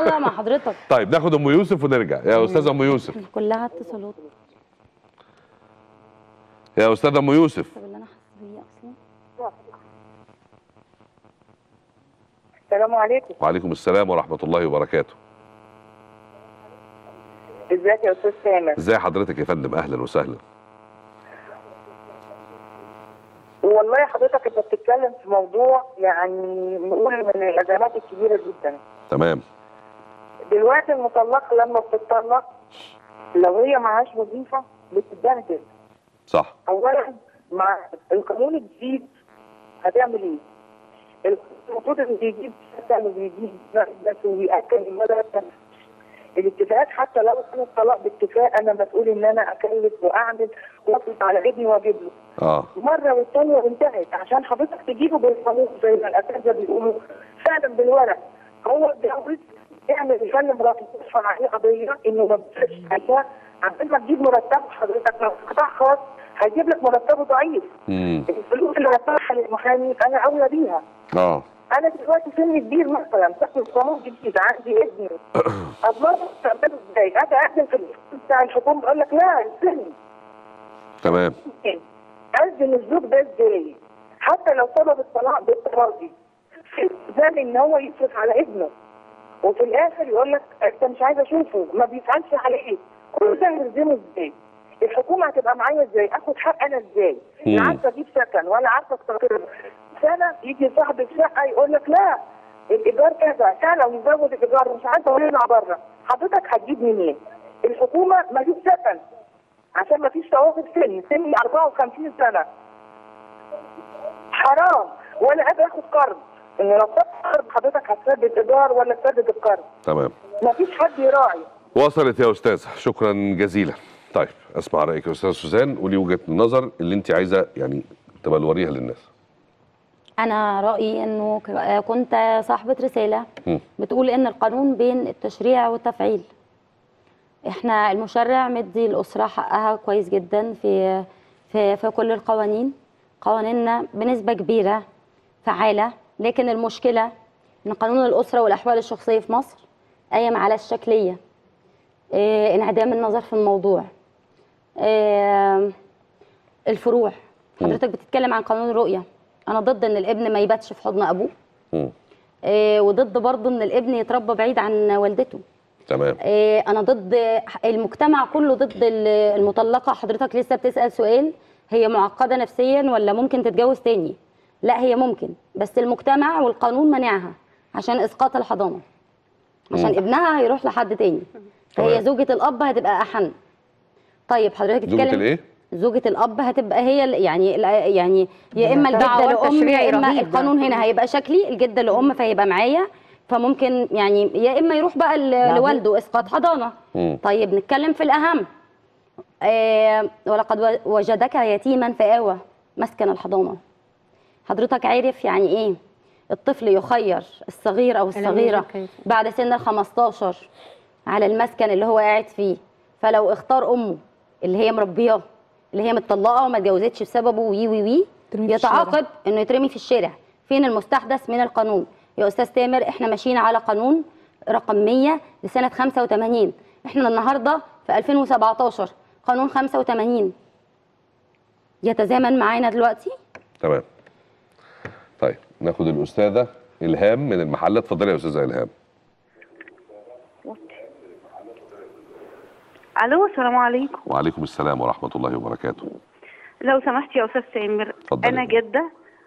الله مع حضرتك طيب ناخد ام يوسف ونرجع يا استاذه ام يوسف كلها اتصالات يا استاذه ام يوسف طب اللي انا حاسه بيه اصلا السلام عليكم وعليكم السلام ورحمه الله وبركاته ازيك يا استاذ سامر ازي حضرتك يا فندم اهلا وسهلا والله حضرتك انت بتتكلم في موضوع يعني نقول من الازمات الكبيره جدا تمام دلوقتي المطلقه لما بتطلق لو هي معهاش وظيفه بتتبهدل صح اولا مع القانون الجديد هتعمل ايه؟ المفروض ان يجيب مثلا ويجيب بس ويأكد ان مدى الاتفاقات حتى لو كان الطلاق باتفاق انا مسؤول ان انا اكلف واعمل واصرف على ابني واجيب له اه مره والثانيه وانتهت عشان حضرتك تجيبه بالقانون زي ما الاساتذه بيقولوا فعلا بالورق هو اتجوز يعمل يخلي مراته تدفع عليه قضيه انه ما بيصرفش عليها عشان ما تجيب مرتبه حضرتك لو في قطاع خاص هيجيب لك مرتبه ضعيف امم الفلوس اللي هدفعها للمحامي انا اولى بيها اه انا دلوقتي سني كبير مثلا تاخد قانون جديد عندي ابني اضمن مستقبله ازاي؟ اجي اقدم في الفلوس بتاع الحكومه يقول لك لا السن تمام أذن الزوج ده ازاي؟ حتى لو طلب الطلاق بالتراضي في التزام ان هو يصرف على ابنه وفي الاخر يقول لك انت مش عايز اشوفه ما بيفعلش عليه كل ده هيلزمه ازاي؟ الحكومه هتبقى معايا ازاي؟ اخد حق انا ازاي؟ مم. لا عارفه اجيب سكن ولا عارفه استقر سنه يجي صاحب الشقه يقول لك لا الايجار كذا سنه ويزود الايجار مش عارفه ويطلع بره حضرتك هتجيب منين؟ الحكومه ما فيش سكن عشان ما فيش توافق سن سني 54 سنه حرام ولا قادر اخد قرض ان لو خدت قرض حضرتك هتسدد ايجار ولا تسدد القرض تمام ما فيش حد يراعي وصلت يا استاذه شكرا جزيلا طيب اسمع رايك يا استاذه سوزان قولي وجهه النظر اللي انت عايزه يعني تبلوريها للناس انا رايي انه ك- كنت صاحبه رساله مم. بتقول ان القانون بين التشريع والتفعيل احنا المشرع مدي الاسره حقها كويس جدا في في في كل القوانين قوانيننا بنسبه كبيره فعاله لكن المشكله ان قانون الاسره والاحوال الشخصيه في مصر قايم على الشكليه إيه انعدام النظر في الموضوع إيه الفروع حضرتك بتتكلم عن قانون الرؤيه انا ضد ان الابن ما يباتش في حضن ابوه مم. إيه وضد برضه ان الابن يتربى بعيد عن والدته تمام إيه انا ضد المجتمع كله ضد ال- المطلقه حضرتك لسه بتسال سؤال هي معقده نفسيا ولا ممكن تتجوز تاني لا هي ممكن بس المجتمع والقانون منعها عشان اسقاط الحضانه عشان مم. ابنها هيروح لحد تاني تمام. فهي زوجة الاب هتبقى احن طيب حضرتك زوجة تتكلم الايه؟ زوجة الاب هتبقى هي ال- يعني ال- يعني يا اما دعوة الجده لام تشريعي يا اما رهيب ده. القانون هنا هيبقى شكلي الجده لام فهيبقى معايا فممكن يعني يا اما يروح بقى ل- لوالده اسقاط حضانه مم. طيب نتكلم في الاهم آه ولقد و- وجدك يتيما فآوى مسكن الحضانه حضرتك عارف يعني ايه الطفل يخير الصغير او الصغيره يوجد كيف. بعد سن ال 15 على المسكن اللي هو قاعد فيه فلو اختار امه اللي هي مربياه اللي هي متطلقه وما اتجوزتش بسببه وي وي وي ترمي في يتعاقب انه يترمي في الشارع فين المستحدث من القانون يا استاذ تامر احنا ماشيين على قانون رقم 100 لسنه 85 احنا النهارده في 2017 قانون 85 يتزامن معانا دلوقتي تمام طيب ناخد الاستاذه الهام من المحله اتفضلي يا استاذه الهام الو السلام عليكم وعليكم السلام ورحمه الله وبركاته لو سمحت يا استاذ سامر اتفضلي. انا جده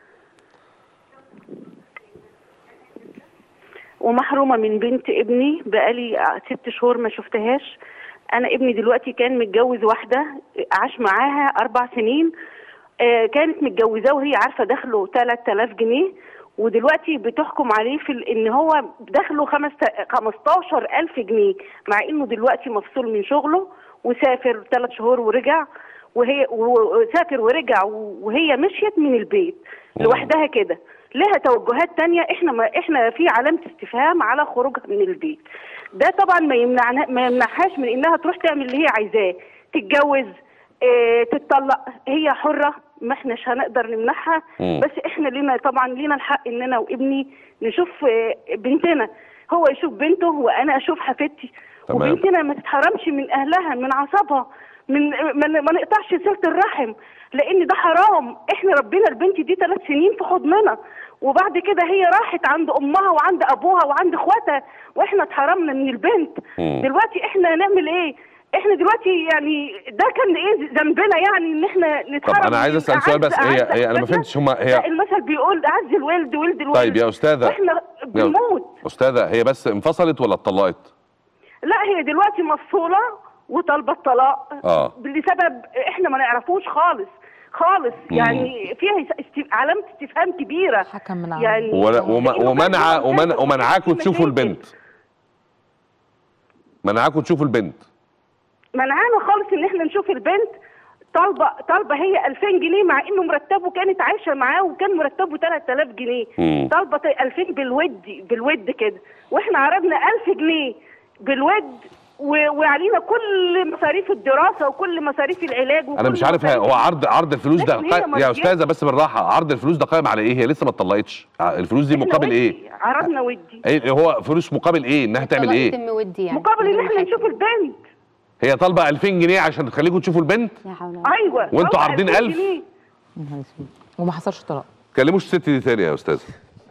ومحرومه من بنت ابني بقالي ست شهور ما شفتهاش انا ابني دلوقتي كان متجوز واحده عاش معاها اربع سنين آه، كانت متجوزاه وهي عارفه دخله 3000 جنيه ودلوقتي بتحكم عليه في ال- ان هو دخله خمس 15000 جنيه مع انه دلوقتي مفصول من شغله وسافر ثلاث شهور ورجع وهي وسافر ورجع وهي مشيت من البيت لوحدها كده لها توجهات تانية احنا ما احنا في علامة استفهام على خروجها من البيت ده طبعا ما يمنعنا ما يمنعهاش من انها تروح تعمل اللي هي عايزاه تتجوز اه تتطلق هي حرة ما احناش هنقدر نمنعها مم. بس احنا لينا طبعا لينا الحق ان انا وابني نشوف اه بنتنا هو يشوف بنته وانا اشوف حفيدتي تمام. وبنتنا ما تتحرمش من اهلها من عصبها من ما, ما نقطعش صله الرحم لان ده حرام احنا ربنا البنت دي ثلاث سنين في حضننا وبعد كده هي راحت عند امها وعند ابوها وعند اخواتها واحنا اتحرمنا من البنت مم. دلوقتي احنا نعمل ايه احنا دلوقتي يعني ده كان ايه ذنبنا يعني ان احنا نتحرم طب انا عايز من اسال سؤال بس أعز- هي أعز هي انا ما أحبابنا. فهمتش هما لا، هي المثل بيقول اعز الولد ولد الولد طيب يا استاذه واحنا بنموت استاذه هي بس انفصلت ولا اتطلقت؟ لا هي دلوقتي مفصوله وطالبه الطلاق اه لسبب احنا ما نعرفوش خالص خالص يعني فيها است- علامه استفهام كبيره حكم من عنه. يعني ولا- وم- لأنه ومنع كان ومن- في ومنعاكم مشاكل. تشوفوا البنت منعاكم تشوفوا البنت منعانا خالص ان احنا نشوف البنت طالبه طالبه هي 2000 جنيه مع انه مرتبه كانت عايشه معاه وكان مرتبه 3000 جنيه مم. طالبه 2000 بالود بالود كده واحنا عرضنا 1000 جنيه بالود و- وعلينا كل مصاريف الدراسه وكل مصاريف العلاج وكل انا مش عارف مصاريف- هو عرض عرض الفلوس ده لكن هي قا- يا مرضية. استاذه بس بالراحه عرض الفلوس ده قائم على ايه هي لسه ما اتطلقتش ع- الفلوس دي إحنا مقابل ودي، ايه عرضنا ودي ايه هو فلوس مقابل ايه انها تعمل الطلاق ايه يتم ودي يعني مقابل ان بدون احنا حاجة. نشوف البنت هي طالبه 2000 جنيه عشان تخليكم تشوفوا البنت لا حول ولا ايوه وانتوا طالبة عارضين 2000 ألف؟ جنيه. وما حصلش طلاق كلموش الست دي تاني يا استاذه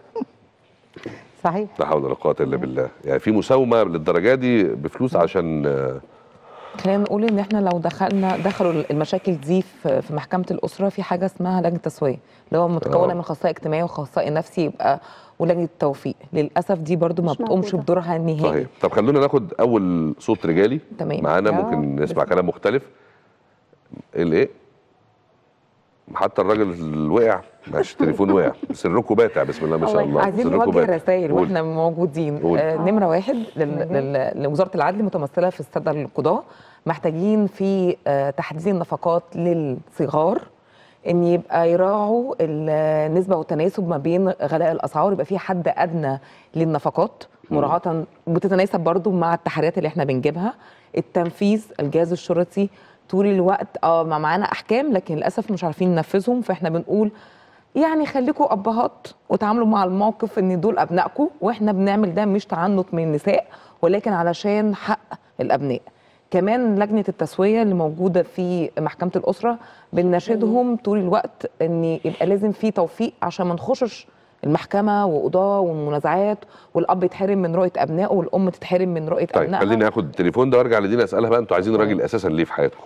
صحيح لا حول ولا قوه الا بالله يعني في مساومه للدرجه دي بفلوس عشان آه، خلينا نقول ان احنا لو دخلنا دخلوا المشاكل دي في في محكمه الاسره في حاجه اسمها لجنه تسويه اللي هو متكونه آه. من اخصائي اجتماعي واخصائي نفسي يبقى ولجنه التوفيق للاسف دي برضو ما مش بتقومش موجودة. بدورها النهائي صحيح طب خلونا ناخد اول صوت رجالي تمام. معانا آه، ممكن نسمع بس- كلام مختلف الايه حتى الراجل اللي وقع ماشي التليفون وقع سركم باتع بسم الله ما شاء الله عايزين سركم نوجه باتع. رسائل قول. واحنا موجودين قول. آه نمره واحد لل- لل- لوزاره العدل متمثله في الساده القضاه محتاجين في آه تحديد النفقات للصغار ان يبقى يراعوا النسبه والتناسب ما بين غلاء الاسعار يبقى في حد ادنى للنفقات مراعاه بتتناسب برضو مع التحريات اللي احنا بنجيبها التنفيذ الجهاز الشرطي طول الوقت اه ما معانا احكام لكن للاسف مش عارفين ننفذهم فاحنا بنقول يعني خليكم ابهات وتعاملوا مع الموقف ان دول ابنائكم واحنا بنعمل ده مش تعنت من النساء ولكن علشان حق الابناء كمان لجنه التسويه اللي موجوده في محكمه الاسره بنناشدهم طول الوقت ان يبقى لازم في توفيق عشان ما نخشش المحكمه وقضاه ومنازعات والاب يتحرم من رؤيه ابنائه والام تتحرم من رؤيه طيب ابنائها خليني اخد التليفون ده وارجع لدينا اسالها بقى انتوا عايزين راجل اساسا ليه في حياتكم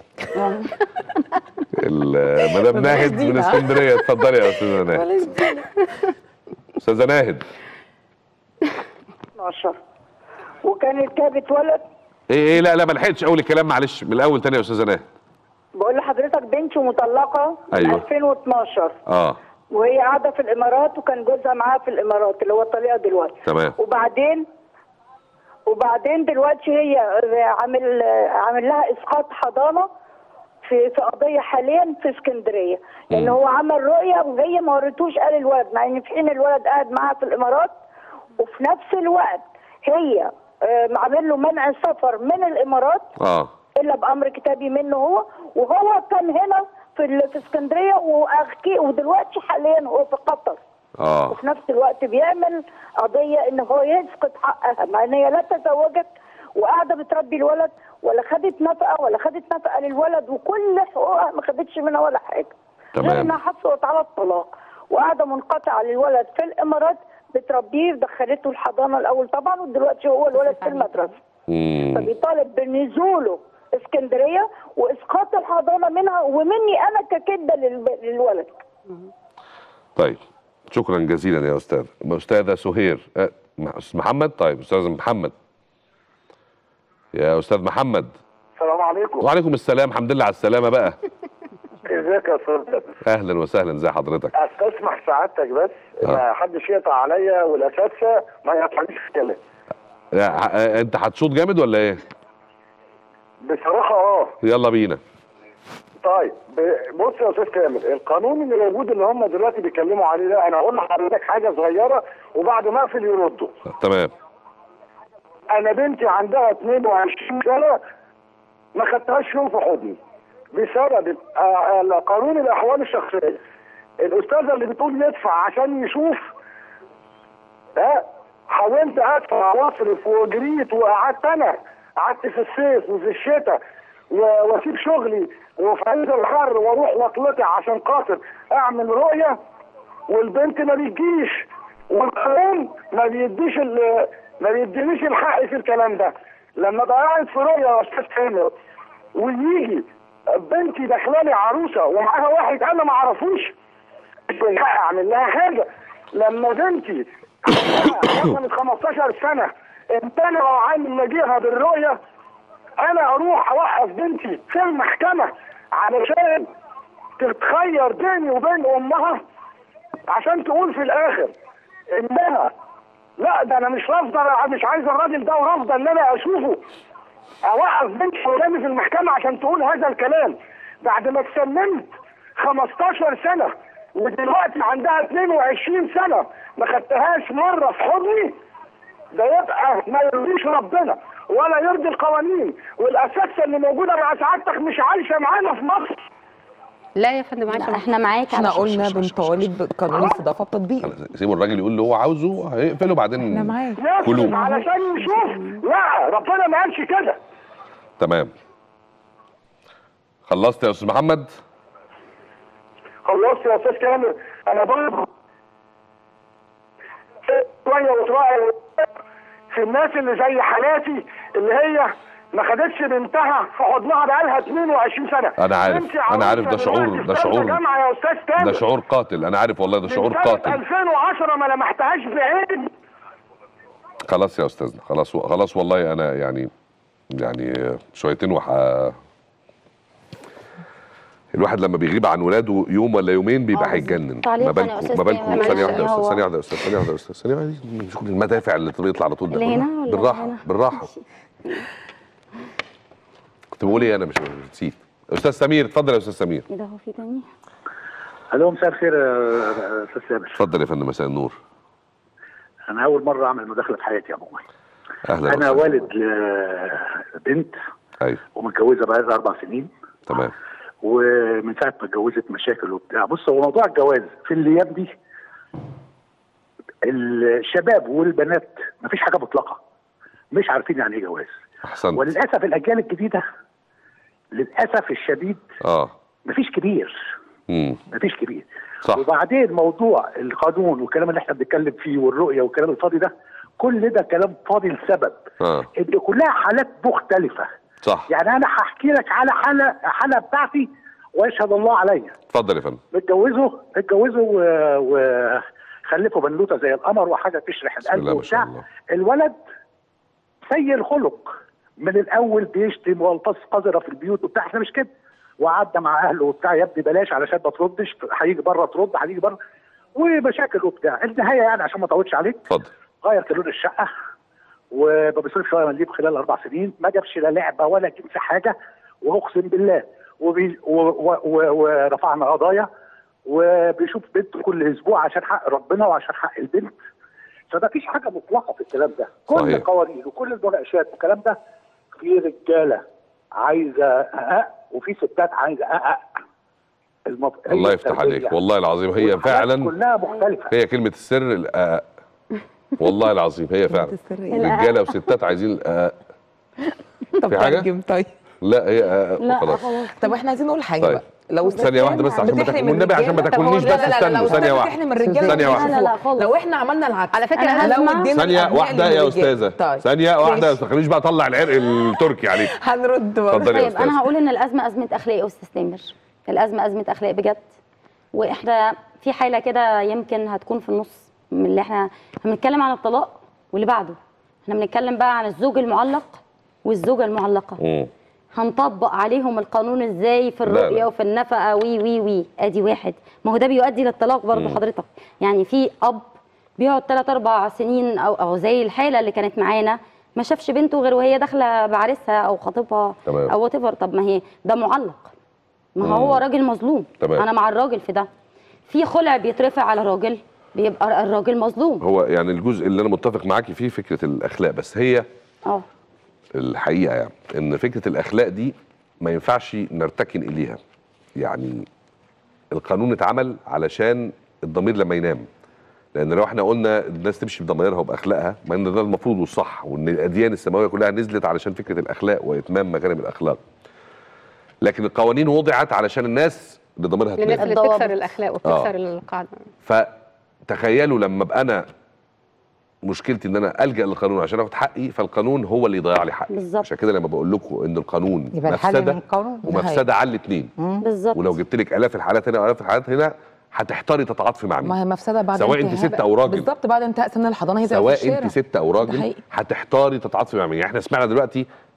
ال- مدام ناهد من دينا. اسكندريه اتفضلي يا استاذه ناهد استاذه ناهد 12 وكانت جابت ولد ايه ايه لا لا ما لحقتش اول الكلام معلش من الاول تاني يا استاذه ناهد بقول لحضرتك بنتي مطلقه من أيوة. 2012 اه وهي قاعده في الامارات وكان جوزها معاها في الامارات اللي هو طليقه دلوقتي تمام وبعدين وبعدين دلوقتي هي عامل عامل لها اسقاط حضانه في في قضيه حاليا في اسكندريه لان هو عمل رؤيه وهي ما وريتوش قال الولد مع ان في حين الولد قاعد معاها في الامارات وفي نفس الوقت هي آه، عامل له منع سفر من الامارات اه الا بامر كتابي منه هو وهو كان هنا في ال- في اسكندريه واخكي ودلوقتي حاليا هو في قطر اه وفي نفس الوقت بيعمل قضيه ان هو يسقط حقها مع ان هي لا تزوجت وقاعده بتربي الولد ولا خدت نفقه ولا خدت نفقه للولد وكل حقوقها ما خدتش منها ولا حاجه تمام. غير انها حصلت على الطلاق وقاعده منقطعه للولد في الامارات بتربيه دخلته الحضانه الاول طبعا ودلوقتي هو الولد في المدرسه مم. فبيطالب بنزوله اسكندريه واسقاط الحضانه منها ومني انا ككده للب- للولد طيب شكرا جزيلا يا استاذ استاذه سهير أه، مع- استاذ محمد طيب استاذ محمد يا استاذ محمد السلام عليكم وعليكم السلام الحمد لله على السلامه بقى ازيك يا استاذ اهلا وسهلا زي حضرتك استسمح سعادتك بس ما حدش يقطع عليا والاساتذه ما يقطعنيش في الكلام لا، ه- انت هتشوط جامد ولا ايه بصراحه اه يلا بينا طيب ب- بص يا استاذ كامل القانون اللي موجود اللي هم دلوقتي بيتكلموا عليه ده انا هقول لحضرتك حاجه صغيره وبعد ما اقفل يردوا تمام انا بنتي عندها 22 سنه ما خدتهاش يوم في حضني بسبب آه، آه، قانون الاحوال الشخصيه الاستاذه اللي بتقول يدفع عشان يشوف ها حاولت ادفع واصرف وجريت وقعدت انا قعدت في الصيف وفي الشتاء و- واسيب شغلي وفي عز الحر واروح واطلقع عشان خاطر اعمل رؤيه والبنت ما بتجيش والقانون ما بيديش ال- ما بيدينيش الحق في الكلام ده لما بقى قاعد في رؤيه يا استاذ كامل ويجي بنتي داخلالي عروسه ومعاها واحد انا ما اعرفوش مش من حقي اعمل لها حاجه لما بنتي عندها مثلا 15 سنه امتنعوا عن مجيئها بالرؤيه انا اروح اوقف بنتي في المحكمه علشان تتخير بيني وبين امها عشان تقول في الاخر انها لا ده انا مش رافضه أنا مش عايز الراجل ده ورافضه ان انا اشوفه اوقف بنتي قدامي في المحكمه عشان تقول هذا الكلام بعد ما اتسممت 15 سنه ودلوقتي عندها 22 سنه ما خدتهاش مره في حضني ده يبقى ما يرضيش ربنا ولا يرضي القوانين والاساتذه اللي موجوده مع سعادتك مش عايشه معانا في مصر لا يا فندم عايشه لا، احنا معاك احنا على- قلنا بنطالب بقانون الاستضافه بتطبيق سيبوا الراجل يقول اللي هو عاوزه هيقفله بعدين احنا معاك كلوه. يصرف علشان نشوف لا ربنا ما قالش كده تمام خلصت يا استاذ محمد خلصت يا استاذ كامل انا برضه شويه وتراعي في الناس اللي زي حالاتي اللي هي ما خدتش بنتها في حضنها بقالها 22 سنه أنا عارف، بنتي أنا عارف ده عروسة شعور- دلوقتي ده في شعور- ثالثة جامعه يا استاذ كامل ده شعور قاتل انا عارف والله ده شعور من سنة قاتل 2010 ما لمحتهاش بعيني خلاص يا استاذنا خلاص خلاص والله انا يعني يعني شويتين وح الواحد لما بيغيب عن ولاده يوم ولا يومين بيبقى آه، هيتجنن تعليقاً ما يا بالكم أستاذ ما بالكم كامل، ثانيه واحده يا معلش، استاذ هو- ثانيه واحده يا استاذ ثانيه واحده يا استاذ ثانيه واحده مش كل المدافع اللي بيطلع على طول ده اللي هنا ولا بالراحه هنا؟ بالراحه كنت بقول ايه انا مش مش نسيت استاذ سمير اتفضل يا استاذ سمير ايه ده هو في تاني الو مساء الخير يا استاذ سامر اتفضل يا فندم مساء النور انا اول مره اعمل مداخله في حياتي يا ابوي اهلا انا وسهلا. والد لبنت ايوه ومتجوزه بقالها اربع سنين تمام ومن ساعه ما اتجوزت مشاكل وبتاع بص هو موضوع الجواز في الايام دي الشباب والبنات مفيش حاجه مطلقه مش عارفين يعني ايه جواز احسنت وللاسف الاجيال الجديده للاسف الشديد اه مفيش كبير امم مفيش كبير صح وبعدين موضوع القانون والكلام اللي احنا بنتكلم فيه والرؤيه والكلام الفاضي ده كل ده كلام فاضي لسبب اه ان كلها حالات مختلفه صح يعني انا هحكي لك على حاله حاله بتاعتي ويشهد الله عليا اتفضل يا فندم متجوزوا اتجوزوا و- وخلفوا بنوته زي القمر وحاجه تشرح بسم القلب الله ما شاء وبتاع الله الولد سيء الخلق من الاول بيشتم والفاظ قذره في البيوت وبتاع احنا مش كده وقعدنا مع اهله وبتاع يا ابني بلاش علشان ما تردش هيجي بره ترد هيجي بره ومشاكل وبتاع النهايه يعني عشان ما اطولش عليك اتفضل غير كالون الشقه وما بيصرفش شويه مليم خلال اربع سنين ما جابش لا لعبه ولا جنس حاجه واقسم بالله وبي و و و ورفعنا قضايا وبيشوف بنته كل اسبوع عشان حق ربنا وعشان حق البنت فما فيش حاجه مطلقه في الكلام ده كل صحيح. القوانين وكل المناقشات والكلام ده في رجاله عايزه أأ وفي ستات عايزه أأ المط... هي الله يفتح التربية. عليك والله العظيم هي والحالات فعلا كلها مختلفه هي كلمة السر الآ والله العظيم هي فعلا رجالة وستات عايزين الآ طب في حاجة؟ ترجم طيب لا هي آ لا خلاص طب احنا عايزين نقول حاجه طيب. بقى لو ثانية واحدة بس عشان ما بتحرم تاكل- والنبي عشان ما الرجالة، طب هو تاكلنيش لا بس لا لا استنوا لو ثانية أنت واحدة. بتحرم الرجاله ثانية واحدة. لا لا لا خالص لو احنا عملنا العكس على فكرة أنا أنا لو هسمع. ادينا ثانية الأبناء واحدة يا للرجالة. أستاذة طيب ثانية واحدة ماشي. ما تخلينيش بقى أطلع العرق التركي عليك هنرد برضه. اتفضلي يا طيب انا أستاذة هقول ان الازمه ازمه اخلاق يا استاذ تامر الازمه ازمه اخلاق بجد واحنا في حاله كده يمكن هتكون في النص من اللي احنا احنا بنتكلم عن الطلاق واللي بعده احنا بنتكلم بقى عن الزوج المعلق والزوجه المعلقه مم. هنطبق عليهم القانون ازاي في لا، الرؤيه لا. وفي النفقه وي وي وي ادي واحد ما هو ده بيؤدي للطلاق برضه مم. حضرتك يعني في اب بيقعد 3 4 سنين او او زي الحاله اللي كانت معانا ما شافش بنته غير وهي داخله بعريسها او خطيبها تمام. او وات طب ما هي ده معلق ما مم. هو راجل مظلوم تمام. انا مع الراجل في ده في خلع بيترفع على راجل بيبقى الراجل مظلوم هو يعني الجزء اللي أنا متفق معاكي فيه فكرة الأخلاق بس هي اه الحقيقه يعني ان فكره الاخلاق دي ما ينفعش نرتكن اليها يعني القانون اتعمل علشان الضمير لما ينام لان لو احنا قلنا الناس تمشي بضميرها وباخلاقها ما ان ده المفروض والصح وان الاديان السماويه كلها نزلت علشان فكره الاخلاق واتمام مكارم الاخلاق لكن القوانين وضعت علشان الناس اللي ضميرها للناس تنام اللي الضوابط. بتكسر الاخلاق وبتكسر القاعده فتخيلوا لما ابقى انا مشكلتي ان انا الجا للقانون عشان اخد حقي فالقانون هو اللي يضيع لي حقي بالظبط. عشان كده لما بقول لكم ان القانون يبقى الحل مفسده من القانون. ده ومفسده على الاثنين بالظبط ولو جبت لك الاف الحالات هنا والاف الحالات هنا هتحتاري تتعاطفي مع ما مين هي مفسده بعد سواء انت انتهاء- ست او راجل. بالظبط بعد انتهاء سن الحضانه هي زي في سواء الشارع. انت ست او ده راجل حقيقي. هتحتاري تتعاطفي مع مين يعني احنا سمعنا دلوقتي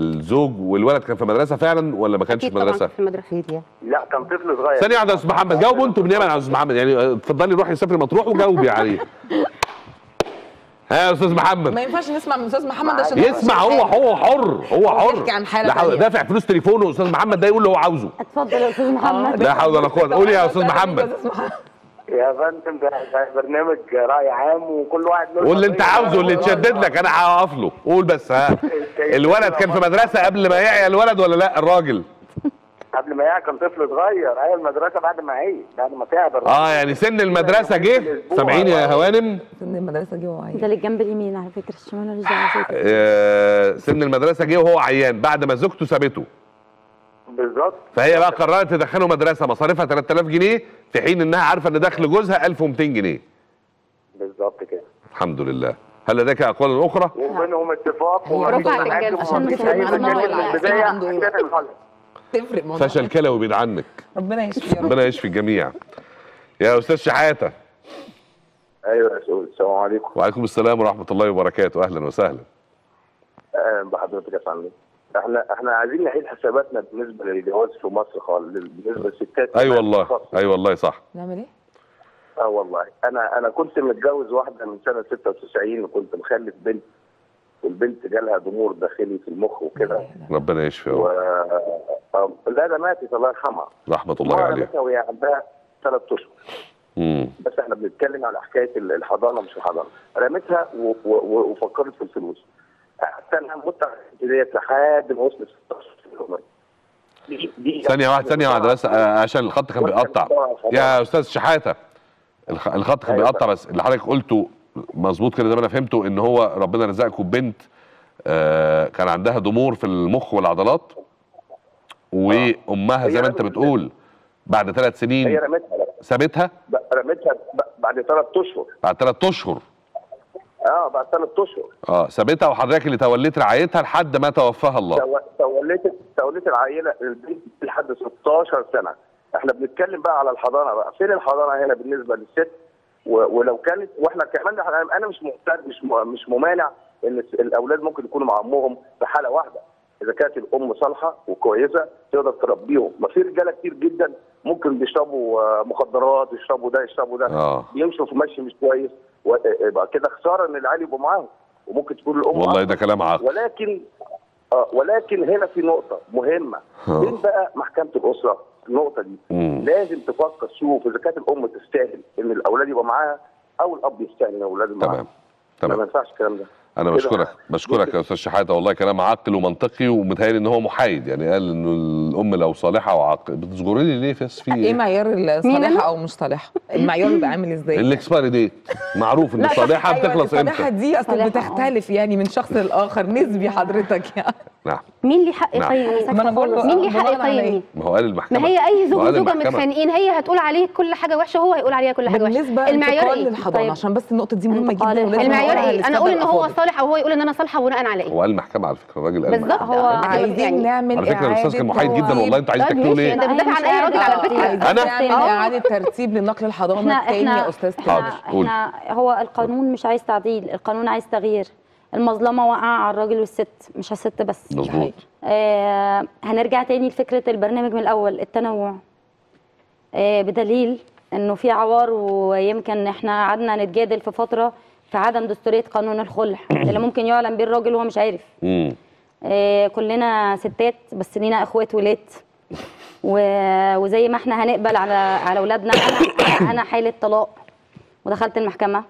الزوج والولد كان في مدرسه فعلا ولا ما كانش في اكيد طبعا مدرسه في المدرسه لا كان طفل صغير ثانيه واحده يا استاذ محمد جاوبوا انتوا بالنيابه عن استاذ محمد يعني آه، اتفضلي روحي سافري مطروح وجاوبي عليه ها يا استاذ محمد ما ينفعش نسمع من استاذ محمد عشان هو يسمع مش هو حاجة. هو حر هو هو حر بيحكي عن حالة لا حول- تانية. دافع فلوس تليفونه استاذ محمد ده يقول اللي هو عاوزه اتفضل يا استاذ محمد لا حول ولا قوه قولي يا استاذ محمد يا فندم ده ده برنامج راي عام وكل واحد له قول اللي انت قضية. عاوزه اللي تشدد لك انا هقف له قول بس ها الولد كان في مدرسه قبل ما يعيا الولد ولا لا الراجل قبل ما يعي كان طفل صغير ايوه المدرسه بعد ما عي بعد ما تعب اه يعني سن المدرسه جه سامعين يا هوانم سن المدرسه جه وهو ده للجنب اليمين على فكره الشمال مالوش دعوه بيه. آه سن المدرسه جه وهو عيان بعد ما زوجته سابته بالظبط فهي بقى قررت تدخله مدرسه مصاريفها 3000 جنيه في حين انها عارفه ان دخل جوزها 1200 جنيه بالظبط كده الحمد لله هل لديك اقوال اخرى وبينهم اتفاق هي رفعت الجلد عشان مفيش تفرق أي معانا مشاكل ولا في البدايه عنده إيه؟ عشان الغلط. تفرق موضوع فشل كلوي بين عنك ربنا يشفي يا رب ربنا يشفي الجميع يا استاذ شحاته ايوه يا سؤال السلام عليكم وعليكم السلام ورحمه الله وبركاته اهلا وسهلا اهلا بحضرتك يا فندم احنا احنا عايزين نعيد حساباتنا بالنسبه للجواز في مصر خالص بالنسبه للستات اي والله اي والله صح نعمل ايه؟ اه والله انا انا كنت متجوز واحده من سنه 96 وكنت مخلف بنت والبنت جالها ضمور داخلي في المخ وكده ربنا يشفي يا و رب. آه، لا ده ماتت الله يرحمها رحمه الله مرة عليه رمتها وهي عندها ثلاث اشهر امم بس احنا بنتكلم على حكايه ال- الحضانه مش الحضانه رمتها و- و- وفكرت في الفلوس حتى انا مت على ديت لحد ما وصلت 16 دي دي ثانيه واحده ثانيه واحده بس آه، عشان الخط كان بيقطع يا استاذ شحاته الخ- الخط كان أيوة بيقطع بس اللي حضرتك قلته مظبوط كده زي ما انا فهمته ان هو ربنا رزقكم ببنت آه، كان عندها ضمور في المخ والعضلات وامها زي ما انت بتقول بعد ثلاث هي سنين رمتها لا، سابتها ب- رمتها ب- بعد ثلاث اشهر بعد ثلاث اشهر اه بعد ثلاث اشهر اه سابتها وحضرتك اللي توليت رعايتها لحد ما توفاها الله تو- توليت توليت العائله البنت لحد 16 سنه احنا بنتكلم بقى على الحضانه بقى فين الحضانه هنا بالنسبه للست و- ولو كانت واحنا كمان احنا- انا مش معترض مش م- مش ممانع ان الس- الاولاد ممكن يكونوا مع امهم في حاله واحده اذا كانت الام صالحه وكويسه تقدر تربيهم ما في رجاله كتير جدا ممكن بيشربوا آه، مخدرات يشربوا ده يشربوا ده اه بيمشوا في مشي مش كويس ويبقى كده خساره ان العيال يبقوا معاهم وممكن تكون الام والله ده كلام عاقل ولكن آه ولكن هنا في نقطة مهمة آه. فين بقى محكمة الأسرة النقطة دي مم. لازم تفكر تشوف إذا كانت الأم تستاهل إن الأولاد يبقى معاها أو الأب يستاهل إن الأولاد يبقى معاها تمام ما تمام ينفعش الكلام ده انا كده. بشكرك بشكرك يا استاذ شحاته والله كلام عاقل ومنطقي ومتهيألي ان هو محايد يعني قال انه الام لو صالحه وعاقل بتصغري لي ليه بس في ايه معيار مين أنا؟ الصالحه او مش صالحه؟ المعيار بيبقى عامل ازاي؟ الاكسبيري ديت معروف ان لا، الصالحه أيوة، بتخلص الصالحه امتى دي اصل صالحة، بتختلف يعني من شخص لاخر نسبي حضرتك يعني نعم مين ليه حق نعم. يقيم ما انا بقول له مين ليه حق بناء على يقيم إيه؟ ما هو قال المحكمه ما هي اي زوج ما هو قال وزوجه المحكمة. متخانقين هي هتقول عليه كل حاجه وحشه وهو هيقول عليها كل حاجه وحشه بالنسبه المعيار انتقال ايه للحضانه طيب. عشان بس النقطه دي مهمه انتقال جدا ولازم المعيار نقولها ايه انا للسادة اقول ان هو الأفاضل. صالح او هو يقول ان انا صالحه بناء على ايه هو قال المحكمه على فكره الراجل قال بالظبط المحكمة. هو عايزين يعني نعمل على فكره الاستاذ كان محايد جدا والله انتوا عايزين طب تاكلوا ماشي، ليه انت بتدافع عن هي اي مش راجل على عارفة. فكره عايزين أنا؟ نعمل أهو. اعاده ترتيب لنقل الحضانه احنا تاني احنا يا استاذ احنا, تامر حاضر، قولي. احنا هو القانون مش عايز تعديل القانون عايز تغيير المظلمه واقعه على الراجل والست مش على الست بس مظبوط آه هنرجع تاني لفكره البرنامج من الاول التنوع آه بدليل انه في عوار ويمكن احنا قعدنا نتجادل في فتره في عدم دستوريه قانون الخلع اللي ممكن يعلن بيه الراجل وهو مش عارف امم آه، كلنا ستات بس لينا اخوات ولاد و- وزي ما احنا هنقبل على على اولادنا انا انا حاله طلاق ودخلت المحكمه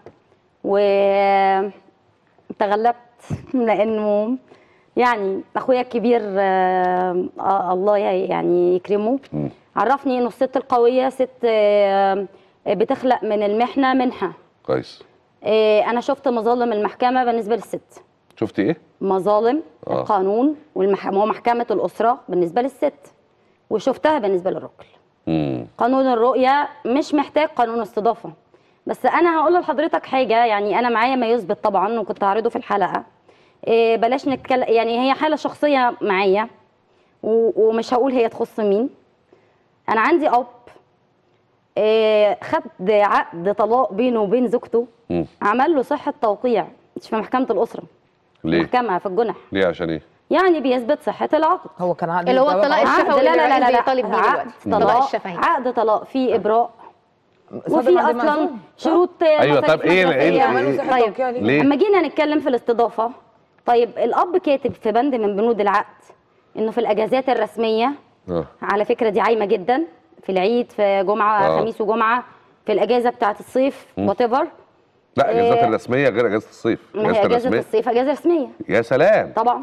وتغلبت لانه يعني اخويا الكبير آه، آه، الله يعني يكرمه مم. عرفني انه الست القويه ست آه، بتخلق من المحنه منحه كويس آه، انا شفت مظالم المحكمه بالنسبه للست شفتي ايه مظالم آه. القانون والمحكمة ومحكمة الأسرة بالنسبة للست وشفتها بالنسبة للراجل امم قانون الرؤية مش محتاج قانون استضافة بس أنا هقول لحضرتك حاجة يعني أنا معايا ما يثبت طبعا وكنت هعرضه في الحلقة إيه بلاش نتكلم يعني هي حالة شخصية معايا و- ومش هقول هي تخص مين أنا عندي أب إيه خد عقد طلاق بينه وبين زوجته مم. عمل له صحة توقيع مش في محكمة الأسرة ليه محكمة في الجنح ليه عشان ايه يعني بيثبت صحة العقد هو كان عقد اللي هو الزواج الطلاق عقد- الشفوي لا لا لا لا, اللي لا. طالب بيه عقد دلوقتي الطلاق طلاق الشفهي عقد طلاق فيه إبراء صادر وفي بعد اصلا المعزوم. شروط أيوة، مصاريف طب إيه- إيه- مدرسية. إيه- صحة طيب توقيع ليه؟ ليه؟ اما جينا نتكلم في الاستضافه طيب الاب كاتب في بند من بنود العقد انه في الاجازات الرسميه اه على فكره دي عايمه جدا في العيد في جمعه آه. خميس وجمعه في الاجازه بتاعه الصيف وات ايفر لا الاجازات إيه. الرسميه غير اجازه الصيف ما هي اجازه الصيف اجازه رسميه يا سلام طبعا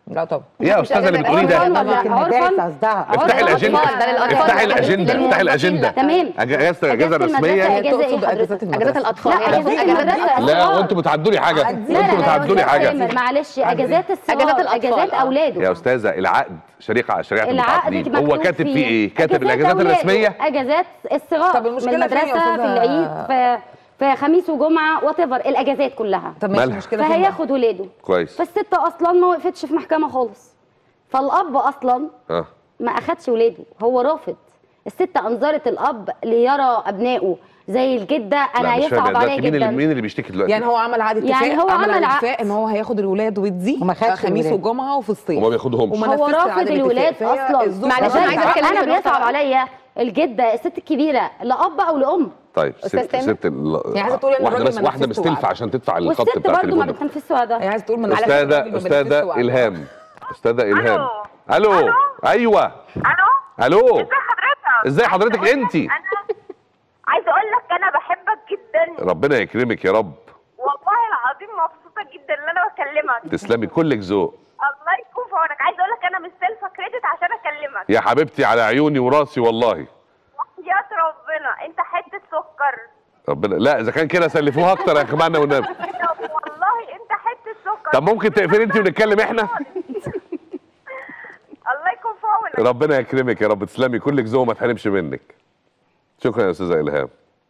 لا طبعا يا استاذه اللي بتقوليه ده عرفاً ولا- المدارس عرفاً؟ قصدها افتحي الاجنده ده للأطفال. افتحي الاجنده تمام. افتحي الاجنده تمام اجازه اجازه أجازة رسميه المدرسة أجازة إيه تقصد حضرتك؟ اجازات اجازات المدرسه الاطفال لا هي أجازات أجازات المدرسة لا الصغار. وانتوا بتعدوا لي حاجه لا انتوا لا بتعدوا لي لا حاجه تامر، معلش اجازات الصغار أجازات الأطفال، اجازات آه. اولاده يا استاذه العقد شريعه شريعه العقد المتعاقدين هو مكتوب كاتب فيه ايه كاتب أجازات الاجازات أولاده، الرسميه اجازات الصغار طب المشكلة من فين يا المدرسه أستاذة؟ في العيد في في خميس وجمعه وات الاجازات كلها طب ماشي مالها؟ المشكله فين بقى؟ فهياخد ولاده كويس فالست اصلا ما وقفتش في محكمه خالص فالاب اصلا اه ما اخدش ولاده هو رافض الست انظرت الاب ليرى ابنائه زي الجده انا لا مش فاهم هيصعب عليا دلوقتي مين اللي جدا مين اللي بيشتكي دلوقتي يعني هو عمل عقد اتفاق يعني هو عمل عقد. اتفاق ان هو هياخد الولاد ويديه وما خدش خميس الولاد. وجمعه وفي الصيف وما بياخدهمش وما هو نفذش رافض عقد الولاد الاتفاق. فهي اصلا الزوج معلش، رافض أنا عايزة العقد. أتكلم انا في النقطة بيصعب بقى. عليا الجده الست الكبيره لاب او لام طيب أستاذ ست تامر؟ ست ال- يعني عايزة تقول إن واحده الراجل بس ما واحده نفذش مستلفه وعد. عشان تدفع الخط والست بتاع برضه ما التليفون بتنفذش وعدها هي عايزه تقول من على فكرة استاذه الراجل ما استاذه بينفذش وعد. الهام استاذه الهام ألو. الو ايوه الو الو ازي حضرتك ازاي حضرتك عايزة أقول انت لك انا عايزه اقول لك انا بحبك جدا ربنا يكرمك يا رب والله العظيم مبسوطه جدا ان انا بكلمك تسلمي كلك ذوق الله يكون في عونك عايزه اقول لك انا مستلفه كريدت عشان اكلمك يا حبيبتي على عيوني وراسي والله يا ربنا انت حته سكر ربنا لا اذا كان كده سلفوها اكتر يا جماعه والنبي والله انت حته سكر طب ممكن تقفلي انت ونتكلم احنا الله يكون في عونك ربنا يكرمك يا رب تسلمي كلك ذوق ما تحرمش منك شكرا يا استاذه الهام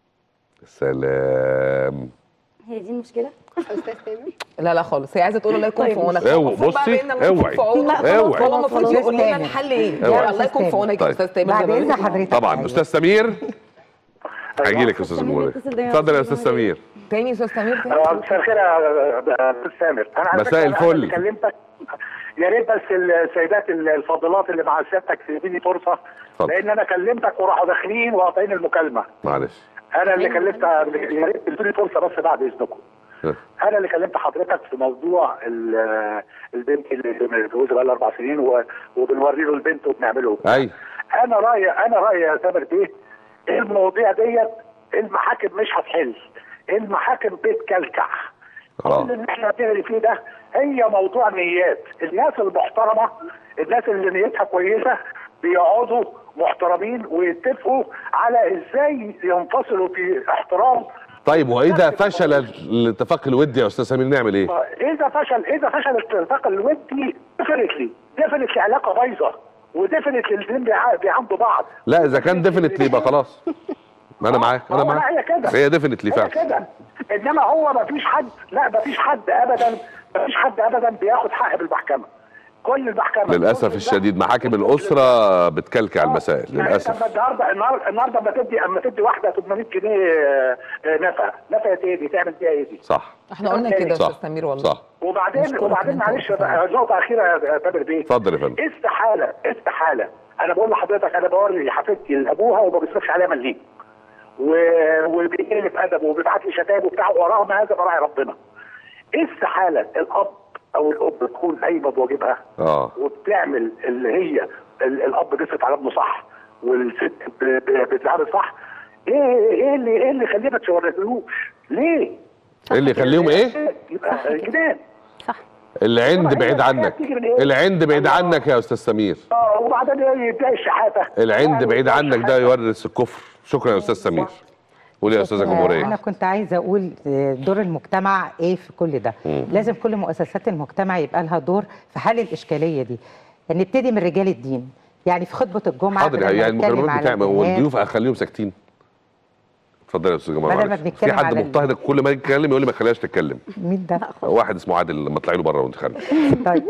سلام هي دي المشكله استاذ تامر لا لا خالص هي عايزه تقول الله يكون في عونك اوعي، المفروض بقى بصي، بينا الله يكون اوعي، في عونك اوعي. هو المفروض يقول لنا تامر. الحل ايه اوعي. الله يكون في عونك يا طيب. استاذ تامر بعد جمال. اذن حضرتك طبعا استاذ سمير هيجي لك يا استاذ جمهوريه اتفضل يا استاذ سمير تاني استاذ سمير تاني مساء الخير يا استاذ سامر انا على مساء فكرة أنا الفل. اللي كلمتك يا ريت بس السيدات الفاضلات اللي مع سيادتك تديني فرصه اتفضل. لان انا كلمتك وراحوا داخلين وقاطعين المكالمه معلش انا اللي كلمت يا ريت تدوني فرصه بس بعد اذنكم انا اللي كلمت حضرتك في موضوع ال- البنت اللي متجوزه بقى لها اربع سنين و- وبنوري له البنت وبنعمله اي انا رايي انا رايي يا تامر بيه المواضيع ديت المحاكم مش هتحل المحاكم بتكلكع اه كل اللي احنا بنجري فيه ده هي موضوع نيات الناس المحترمه الناس اللي نيتها كويسه بيقعدوا محترمين ويتفقوا على ازاي ينفصلوا في احترام طيب واذا فشل الاتفاق الودي يا استاذ سمير نعمل ايه؟ اذا فشل اذا فشل الاتفاق الودي ديفنتلي ديفنتلي علاقه بايظه وديفنتلي الاثنين بيع- بيعاملوا بعض لا اذا كان ديفنتلي يبقى خلاص ما انا معاك انا هو لا، معاك هي كده. هي ديفنتلي هي فعلا كده انما هو ما فيش حد لا ما فيش حد ابدا ما فيش حد ابدا بياخد حق بالمحكمه كل المحكمه للاسف الشديد محاكم الاسره بتكلكع المسائل يعني للاسف لما النهارده النهارده النهارده اما تدي اما تدي واحده 800 جنيه آه، آه، نفقه نفقه ايه دي تعمل بيها ايه دي؟ صح احنا قلنا كده يا صح. استاذ سمير والله صح وبعدين مشكورة وبعدين إن أنت معلش واقفة. نقطه اخيره يا تامر بيه اتفضل يا فندم استحاله استحاله انا بقول لحضرتك انا بوري حفيدتي لابوها وما بيصرفش عليها مليم و... وبيقلب ادبه وبيبعت لي شتايم وبتاع ورغم هذا براعي ربنا استحاله الاب او الاب تكون قايمه بواجبها اه وبتعمل اللي هي ال- الاب بيصرف على ابنه صح والست ب- ب- بتتعامل صح ايه ايه اللي ايه اللي يخليها ما تشورتلوش ليه؟ ايه اللي يخليهم ايه؟ يبقى جنان العند بعيد عنك العند بعيد عنك يا استاذ سمير اه وبعدين يبدا الشحاته العند بعيد عنك ده يورث الكفر شكرا يا استاذ سمير قولي يا استاذه انا جمهوريه كنت عايزه اقول آه، دور المجتمع ايه في كل ده مم. لازم كل مؤسسات المجتمع يبقى لها دور في حل الاشكاليه دي نبتدي من رجال الدين يعني في خطبه الجمعه حاضر بدل ما يعني نتكلم المكالمات على بتاعي هو الجهاد، الضيوف اخليهم ساكتين اتفضل يا استاذ جمال بدل ما معلش. بنتكلم في حد على ال- مضطهد كل ما يجي يتكلم يقول لي ما تخليهاش تتكلم مين ده واحد اسمه عادل لما تطلعي له بره وانت خارجه طيب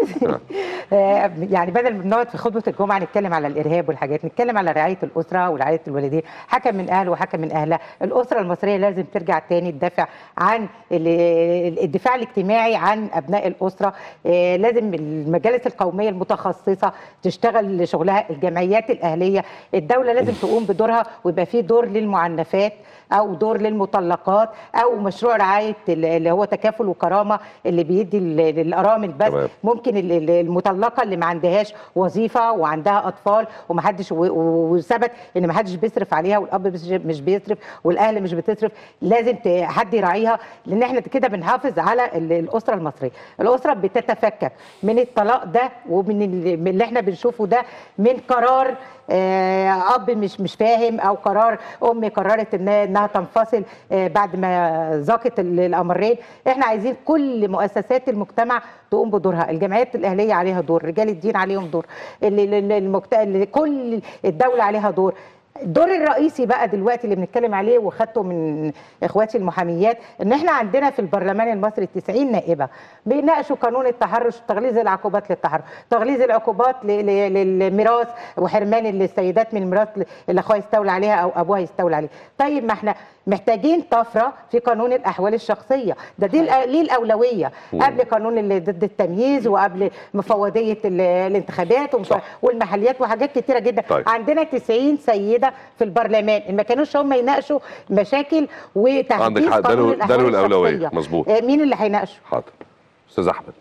آه، يعني بدل ما نقعد في خطبه الجمعه نتكلم على الارهاب والحاجات نتكلم على رعايه الاسره ورعايه الوالدين حكم من اهله وحكم من اهلها الاسره المصريه لازم ترجع تاني تدافع عن ال- الدفاع الاجتماعي عن ابناء الاسره آه، لازم المجالس القوميه المتخصصه تشتغل شغلها الجمعيات الاهليه الدوله لازم تقوم بدورها ويبقى في دور للمعنفات او دور للمطلقات او مشروع رعايه ال- اللي هو تكافل وكرامه اللي بيدي ال- للارامل بس تمام. ممكن ال- ال- المطلقه اللي ما عندهاش وظيفه وعندها اطفال ومحدش و- و- وثبت ان ما حدش بيصرف عليها والاب مش مش بيصرف والاهل مش بتصرف لازم ت- حد يراعيها لان احنا كده بنحافظ على ال- الاسره المصريه الاسره بتتفكك من الطلاق ده ومن ال- من اللي احنا بنشوفه ده من قرار آه، اب مش مش فاهم او قرار ام قررت إن- انها تنفصل آه، بعد ما ذاقت ال- الامرين احنا عايزين كل مؤسسات المجتمع تقوم بدورها الجمعيات الاهليه عليها دور رجال الدين عليهم دور ال- ال- ال- المجت... ال- كل الدوله عليها دور الدور الرئيسي بقى دلوقتي اللي بنتكلم عليه وخدته من اخواتي المحاميات ان احنا عندنا في البرلمان المصري 90 نائبه بيناقشوا قانون التحرش وتغليظ العقوبات للتحرش تغليظ العقوبات ل- ل- للميراث وحرمان السيدات من الميراث اللي اخوها يستولى عليها او ابوها يستولى عليه طيب ما احنا محتاجين طفره في قانون الاحوال الشخصيه ده دي الأ- ليه الاولويه مم. قبل قانون اللي ضد التمييز وقبل مفوضيه ال- الانتخابات ومش- والمحليات وحاجات كتيره جدا طيب. عندنا 90 سيده في البرلمان ما كانوش هم يناقشوا مشاكل عندك وتحديث حق، ده قانون له- ده له الأحوال الأولوية، الشخصية. مظبوط. آه، مين اللي هيناقشه حاضر استاذ احمد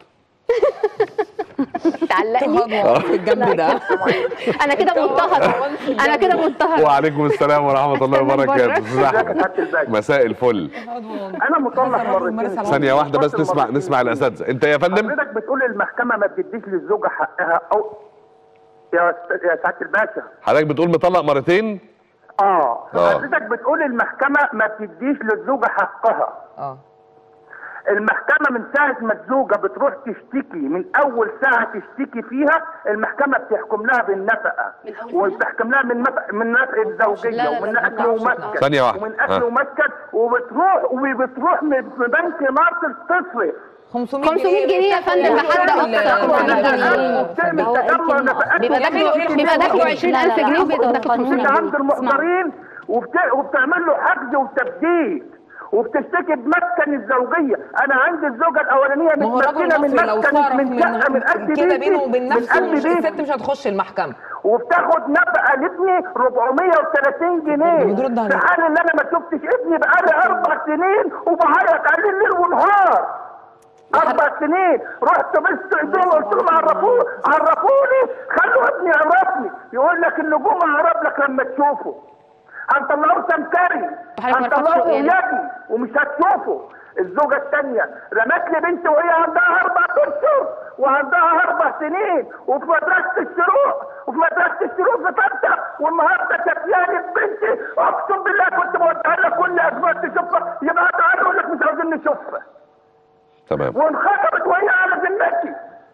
تعلقني في الجنب ده انا كده مضطهد انا كده مضطهد وعليكم السلام ورحمه الله أحسن من وبركاته بره. استاذ احمد مساء الفل انا مطلق مرتين ثانيه واحده بس نسمع نسمع الاساتذه انت يا فندم حضرتك بتقول المحكمه ما بتديش للزوجه حقها او يا أست- يا سعاده الباشا حضرتك بتقول مطلق مرتين اه آه. حضرتك بتقول المحكمه ما بتديش للزوجه حقها اه المحكمة من ساعة ما الزوجة بتروح تشتكي من أول ساعة تشتكي فيها المحكمة بتحكم لها بالنفقة وبتحكم لها من نفق من نفقة الزوجية لا، لا، ومن لا، أكل ومسكن ثانية واحدة. ومن أكل ها. ومسكن وبتروح وبتروح من في بنك ناصر تصرف 500 500 جنيه يا فندم لحد اقصى 500 جنيه وبتعمل هو تجمع الكلمة- نفقات بيبقى داخله بيبقى داخله 20000 جنيه وبيبقى داخله 500 بتيجي عند جنيه المحضرين وبت... وبتعمل له حجز وتبديد وبتشتكي بمسكن الزوجيه انا عندي الزوجه الاولانيه ما هو متمكنه راجل من مصري لو مسكن صرف من شقه من قد من كده بيتي بينه وبين من نفسه قد مش- بيتي الست مش هتخش المحكمه وبتاخد نفقه لابني 430 جنيه بترد عليه. في حال ان انا ما شفتش ابني بقالي اربع سنين وبعيط عليه الليل ونهار اربع سنين رحت بس ايديهم قلت لهم عرفوني عرفوني خلوا ابني يعرفني يقول لك النجوم هعرف لك لما تشوفه هنطلعه سمكري وحضرتك ما رفعتش هنطلعه رؤية ليه؟ يدي ومش هتشوفه الزوجة الثانية رمت لي بنتي وهي عندها أربع أشهر وعندها أربع سنين وفي مدرسة الشروق وفي مدرسة الشروق في طنطا والنهارده كفياني بنتي أقسم بالله كنت بوديها لها كل أسبوع تشوفها يبقى تعالوا يقول لك مش عاوزين نشوفها تمام وانخطبت وهي على ذمتي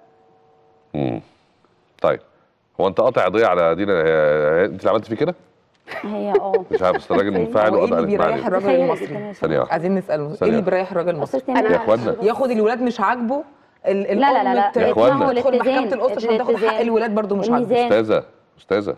مم. طيب هو انت قاطع قضيه على دينا هي- انت اللي عملت فيه كده هي اه مش عارف بس الراجل منفعل هو ايه وقضى اللي عليك ما بيريح علينا. الراجل تخيل المصري كده. ثانيه واحده عايزين نساله ايه ثانية اللي واحدة. بيريح الراجل المصري أصل تعمل يا اخوانا ياخد الولاد مش عاجبه ال- الام لا لا لا ت- يا إخوانا. اسمعوا تدخل محكمه الاتزان الاسره عشان تاخد حق الاتزان. الولاد برضو مش عاجبه الميزان. استاذه استاذه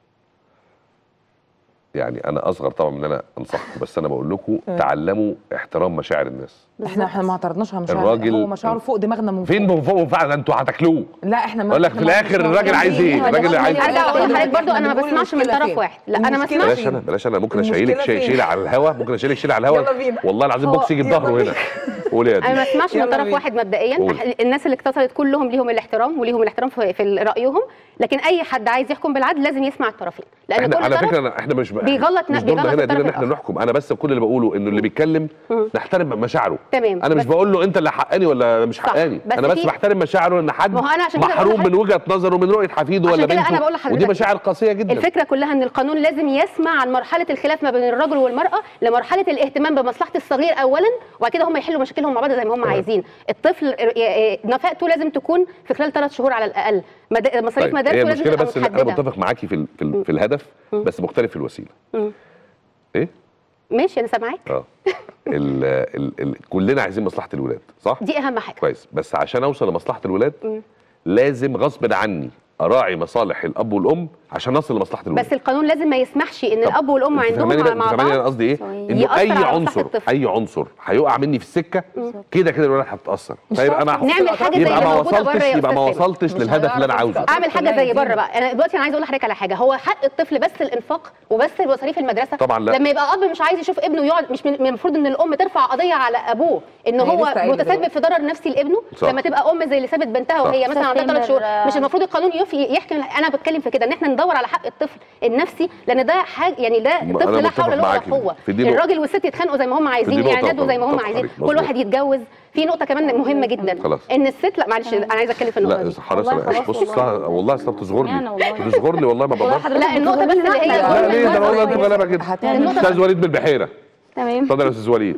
يعني انا اصغر طبعا من ان انا انصحكم بس انا بقول لكم تعلموا احترام مشاعر الناس احنا احنا ما اعترضناش على مشاعر الراجل- هو مشاعره فوق دماغنا من فين فوق. من فوق وفعلا ده انتوا هتاكلوه لا احنا ما اقول لك إحنا في ما- الاخر مش الراجل عايز ايه موافقين. الراجل عايز ارجع اقول لحضرتك إحنا برضو انا ما بنقول بسمعش من المشكلة طرف فين؟ واحد لا انا ما المشكلة اسمعش بلاش انا بلاش انا ممكن اشيلك المشكلة شي- فين؟ شيله على الهوا ممكن اشيلك شيله على الهوا يلا بينا. والله العظيم هو- بوكس يجيب يلا ظهره بينا. هنا قول يا انا ما دي اسمعش من يلا طرف بينا. واحد مبدئيا قول. أح- الناس اللي اتصلت كلهم ليهم الاحترام وليهم الاحترام في, في رايهم لكن اي حد عايز يحكم بالعدل لازم يسمع الطرفين لان احنا كل على طرف فكره أنا- احنا مش بيغلط مش ن- دورنا بيغلط هنا دي ان الطرف احنا الآخر. نحكم انا بس كل اللي بقوله انه اللي بيتكلم نحترم مشاعره تمام. انا مش بس- بقول له انت اللي حقاني ولا مش صح. حقاني بس انا بس في- بحترم مشاعره ان حد ما هو أنا عشان كده بقول محروم لحضرتك- من وجهه نظره ومن رؤيه حفيده عشان ولا كده أنا بنته بقول لحضرتك ودي مشاعر قاسيه جدا الفكره كلها ان القانون لازم يسمع عن مرحله الخلاف ما بين الرجل والمراه لمرحله الاهتمام بمصلحه الصغير اولا وبعد كده هم يحلوا مشاكلهم مع بعض زي ما هم عايزين الطفل ر- ي- نفقته لازم تكون في خلال ثلاث شهور على الاقل مد- مصاريف طيب مدارسه هي لازم المشكله تبقى بس ان انا متحدده متفق معاكي في ال- في, ال- في الهدف بس مختلف في الوسيله مم. ايه ماشي انا سامعاك اه ال ال ال كلنا عايزين مصلحه الولاد صح دي اهم حاجه كويس بس عشان اوصل لمصلحه الولاد لازم غصب عني اراعي مصالح الاب والام عشان نصل لمصلحه الولاد بس القانون لازم ما يسمحش ان طب الاب والام انت عندهم فاهماني بقى- مع فاهماني انا بعض قصدي ايه؟ انه يأثر اي على مصلحة عنصر الطفل. اي عنصر هيقع مني في السكه كده كده الولاد هتتاثر فيبقى انا نعمل حاجة زي يبقى اللي ما موجودة وصلتش بره يا يبقى ما أستاذ سامي. وصلتش للهدف اللي انا عاوزه اعمل حاجه زي بره بقى انا دلوقتي انا عايزه اقول لحضرتك على حاجه هو حق الطفل بس الانفاق وبس مصاريف المدرسه طبعاً لا. لما يبقى اب مش عايز يشوف ابنه يقعد مش من من المفروض ان الام ترفع قضيه على ابوه ان هي هو لسه قايلة متسبب دلوقتي. في ضرر نفسي لابنه صح. لما تبقى ام زي اللي سابت بنتها صح. وهي مثلا عندها ثلاث شهور سبتمبر، مش المفروض القانون يفي يحكم انا بتكلم في كده ان احنا ندور على حق الطفل النفسي لان ده حاجه يعني ده أنا طفل لا متفق حول له ولا معاكي. قوه في دي نقطة. الراجل والست يتخانقوا زي ما هم عايزين نقطة يعندوا زي ما هم متفق عايزين عليك. كل مظبوط. واحد يتجوز في نقطه كمان مهمه جدا خلاص. ان الست لا معلش انا عايزه اتكلم في النقطه لا دي خلاص انا بص أصلها- والله اصلا بتصغر يعني لي والله. بتصغر لي والله ما بقدرش لا النقطه بس اللي هي لا ليه ده انا والله دي غلابه كده النقطة استاذ وليد من البحيره تمام اتفضل يا استاذ وليد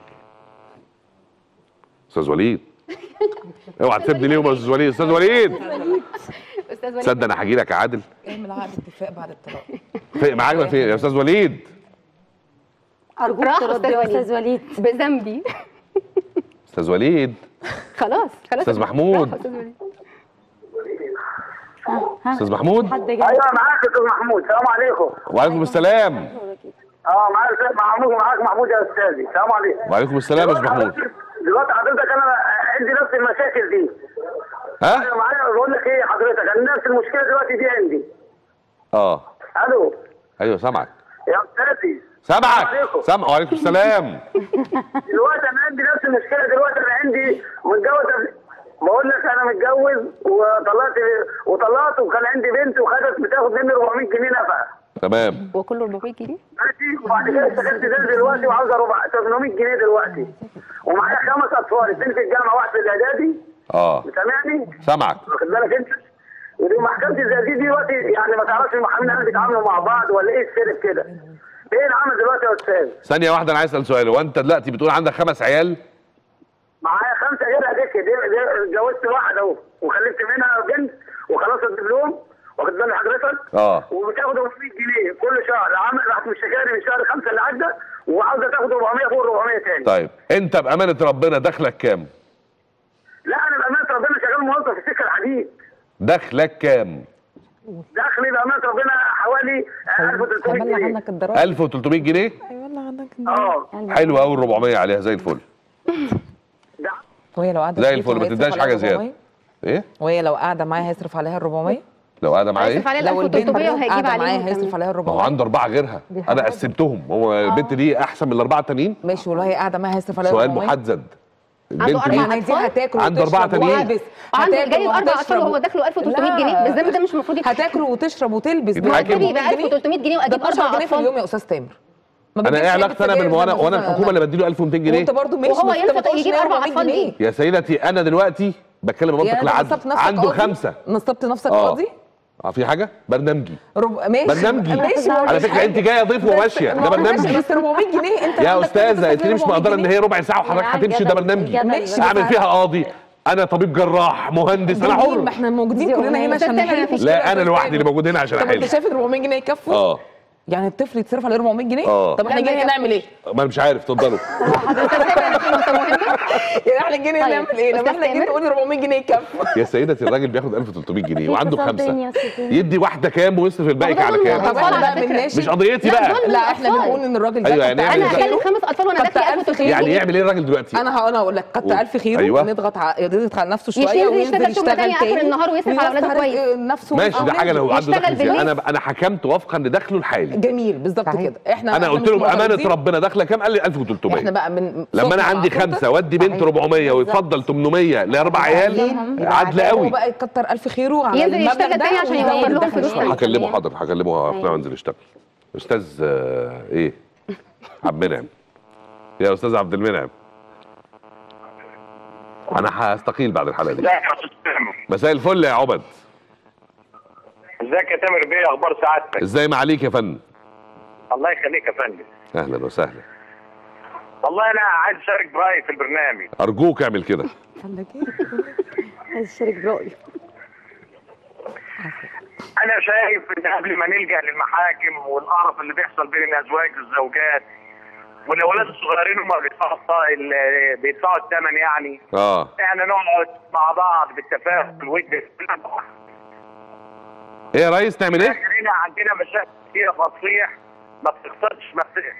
استاذ وليد اوعى تسيبني ليه يا استاذ وليد استاذ وليد استاذ وليد تصدق انا هاجي لك يا عادل اعمل عقد اتفاق بعد الطلاق فين معاك ولا فين يا استاذ وليد ارجوك راح ترد استاذ يا وليد استاذ وليد بذنبي استاذ وليد خلاص خلاص استاذ محمود راح أستاذ وليد. استاذ محمود ايوه معاك استاذ محمود السلام عليكم وعليكم السلام اه معاك استاذ محمود معاك محمود يا استاذي السلام عليكم وعليكم السلام يا استاذ محمود دلوقتي حضرتك انا عندي نفس المشاكل دي ها ايوه معايا بقول لك ايه حضرتك انا نفس المشكله دلوقتي دي عندي اه الو ايوه سامعك يا استاذي سامعك عليكم. سامع وعليكم السلام دلوقتي انا عندي نفس المشكله دلوقتي انا عندي متجوز بقول لك انا متجوز وطلعت وطلعت وكان عندي بنت وخدت بتاخد مني 400 جنيه نفقه تمام هو كله 400 جنيه ماشي وبعد كده اشتغلت زي دلوقتي وعاوزه ربع 800 جنيه دلوقتي ومعايا خمس اطفال اثنين في الجامعه واحد في الاعدادي اه سامعني؟ سامعك واخد بالك انت؟ ودي محكمه الزقازيق دي دلوقتي يعني ما تعرفش المحامين هل بيتعاملوا مع بعض ولا ايه السر في كده؟ ايه العمل دلوقتي يا استاذ؟ ثانيه واحده انا عايز اسال سؤال هو انت دلوقتي بتقول عندك خمس عيال معايا خمسه غيرها ديك دي دي اتجوزت واحده اهو وخلفت منها بنت وخلصت الدبلوم واخد بال حضرتك؟ اه وبتاخد 400 جنيه كل شهر عمل راحت مشتكاني من شهر خمسه اللي عدى وعاوزه تاخد 400 فوق 400 تاني طيب انت بامانه ربنا دخلك كام لا انا بامانه ربنا شغال موظف في سكه الحديد دخلك كام دخلي بامانه ربنا حوالي 1300 جنيه عنك الضرايب 1300 جنيه هيولع عنك اه حلو قوي ال 400 عليها زي الفل وهي لو قاعده زي في بيته الفل ما هيصرف تديهاش عليها حاجه زياده 400 ايه وهي لو قاعده معايا هيصرف عليها ال 400 لو قاعده معايا هيصرف ايه عليها ال لو البنت 1300 وهيجيب قاعده عليهم معايا كمان. هيصرف عليها ال ما هو 400 عنده اربعه غيرها انا قسمتهم هو البنت دي احسن من الاربعه التانيين ماشي ولو هي قاعده معايا هيصرف عليها سؤال 400 محدد عنده البنت دي أربع يعني دي هتاكل عنده أربعة وتشرب تانيين. وتلبس عنده هتاكل جايب اربع اطفال وهتشرب. وهو داخله 1300 لا. جنيه بالذنب ده مش المفروض يتحكم. هتاكل وتشرب وتلبس يبقى ب حاكم. 400 يبقى 1300 جنيه ده واجيب 12 اربع جنيه في اليوم اطفال يا استاذ تامر ما انا بتجيبش ايه علبة علاقتي انا سجاير بالم... وانا زي وانا ما- الحكومه اللي بديله 1200 جنيه وانت برضه ماشي وهو بس انت ينفع بتقولش يجيب إن هي أربع 400 أطفال جنيه. دي. يا سيدتي انا دلوقتي بتكلم بمنطق يعني العدل نصبت نفسك عنده قاضي؟ خمسه نصبت نفسك اه قاضي اه في حاجه برنامجي رب... ماشي برنامجي ماشي على فكره انت جايه ضيف وماشيه ده برنامجي بس 400 جنيه انت يا عندك استاذه فلوس انت ليه مش 400 مقدره ان جنيه؟ هي ربع ساعه وحضرتك يعني هتمشي ده جدل- برنامجي جدل ماشي. اعمل فيها قاضي انا طبيب جراح مهندس انا جميل، ما حر احنا موجودين كلنا هنا عشان أستاذ تامر، نحل مفيش مشكلة لا انا يا لوحدي أستاذ اللي موجود هنا عشان طب انت احل شايف ال 400 جنيه يكفوا؟ اه يعني الطفل يتصرف عليه 400 جنيه؟ اه. طب احنا جايين هنا نعمل ايه؟ ما انا مش عارف اتفضلوا يعني احنا جايين هنا طيب. نعمل ايه؟ لما أستاذ احنا جايين تامر؟ نقول 400 جنيه يكفوا يا سيدتي الراجل بياخد 1300 جنيه وعنده صدقني خمسه يا أستاذ. يدي واحده كام ويصرف الباقي طب ده على ظلم كام والله. طب احنا على بقى فكرة. بنناشد مش قضيتي لا، بقى ظلم. لا احنا الأطفال. بنقول ان الراجل ده أيوة، يعني كتر يعمل انا ألف إيه؟ هخلي خيره. خمس اطفال وانا كتر داخله ألف 1300 خيره. يعني جنيه يعمل ايه الراجل دلوقتي انا انا اقول لك كتر الف خيره أيوة. نضغط ع... يضغط على نفسه شويه يشتغل- وينزل يشتغل شغل يشتغل تاني آخر تاني النهار ويصرف على أولاده ويوفر كويس. نفسه ماشي ده وأولاده. حاجه لو عنده يشتغل دخل زياده بالليل. انا انا حكمت وفقا لدخله الحالي جميل بالظبط صحيح. كده احنا انا إحنا قلت مش له بامانه معترضين. ربنا داخله كام قال لي 1300 احنا بقى من لما انا صوتنا عندي مع صوتك. خمسه وادي بنت 400 ويتفضل 800 لاربع عيال يبقى عدل عدل. هو قوي بقى يكتر الف خيره على ينزل المبلغ يشتغل ده تاني عشان ويزود يوفر لهم الدخل فلوس شوية. تاني. هكلمه حاضر هكلمه اقنعه ينزل يشتغل استاذ آه، ايه عبد المنعم يا استاذ عبد المنعم انا هستقيل بعد الحلقه دي ازيك يا استاذ تامر مساء الفل يا عبد ازيك يا تامر بيه اخبار سعادتك ازاي معاليك يا فندم الله يخليك يا فندم اهلا وسهلا والله انا عايز اشارك برايي في البرنامج ارجوك اعمل كده عايز اشترك برأيي انا شايف ان قبل ما نلجا للمحاكم والقرف اللي بيحصل بين الازواج والزوجات والاولاد الصغيرين هم بيدفعوا الط- ال- بيدفعوا الثمن يعني اه احنا نقعد مع بعض بالتفاهم والود ايه يا ريس نعمل ايه هنا عندنا مشاكل كتيرة تصريح ما بتخسرش ما بت...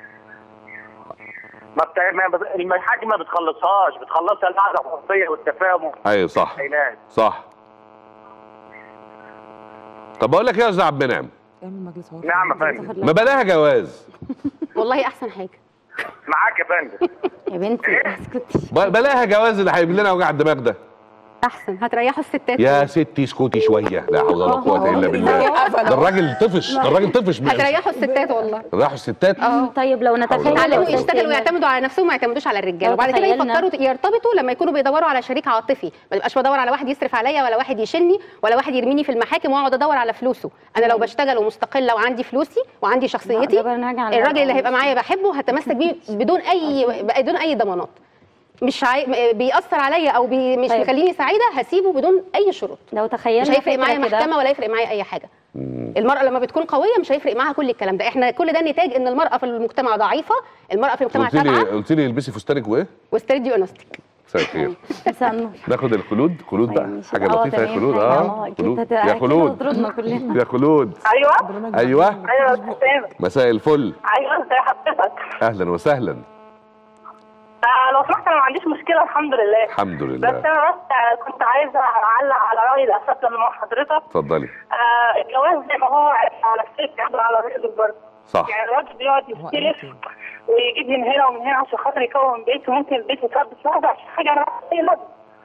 ما بت... ما بت... المحاكم ما بتخلصهاش بتخلصها القعده الخصوصيه والتفاهم ايوه صح والعلاج. صح طب بقول لك ايه يا استاذ عبد المنعم نعم يا فندم ما بلاها جواز والله احسن حاجه معاك يا فندم يا بنتي اسكتي ب- بلاها جواز اللي هيجيب لنا وجع الدماغ ده احسن هتريحوا الستات يا ستي اسكتي شويه لا حول ولا قوه الا بالله ده الراجل طفش ده الراجل طفش من هتريحوا الستات والله راحوا الستات اه طيب لو نتخيل يتعلموا لو يشتغلوا تخيلنا- ويعتمدوا على نفسهم وما يعتمدوش على الرجاله لو وبعد كده تخيلنا- يفكروا يرتبطوا لما يكونوا بيدوروا على شريك عاطفي ما تبقاش بدور على واحد يصرف عليا ولا واحد يشيلني ولا واحد يرميني في المحاكم واقعد ادور على فلوسه انا لو بشتغل ومستقله وعندي فلوسي وعندي شخصيتي ده برنامج على الراجل اللي الأرض. هيبقى معايا بحبه هتمسك بيه بدون اي بدون اي ضمانات مش عاي... بيأثر عليا او بي... مش طيب. مخليني سعيده هسيبه بدون اي شروط لو تخيلنا مش هيفرق فكرة معايا كده- محكمه ولا يفرق معايا اي حاجه المرأة لما بتكون قوية مش هيفرق معاها كل الكلام ده، احنا كل ده نتاج ان المرأة في المجتمع ضعيفة، المرأة في المجتمع قلت لي تابعة قلت لي البسي فستانك وايه وستريديو انستيك. مساء الخير مساء النور ناخد الخلود خلود بقى حاجه آه، لطيفه يا تمام، خلود حاجة- اه أكيد خلود هت- يا أكيد خلود هتطردنا كلنا يا خلود ايوه ايوه ايوه ابتسام مساء الفل ايوه ازي حضرتك اهلا وسهلا آه، لو سمحت انا ما عنديش مشكله الحمد لله الحمد بس لله انا بس آه، كنت عايزه اعلق على راي الاساتذه اللي مع حضرتك اتفضلي آه، الجواز زي ما هو على الست يعمل على الراجل برضه صح يعني الراجل بيقعد يستلف ويجيب من هنا ومن هنا عشان خاطر يكون بيت وممكن البيت يتربط لوحده عشان حاجه انا هي لازم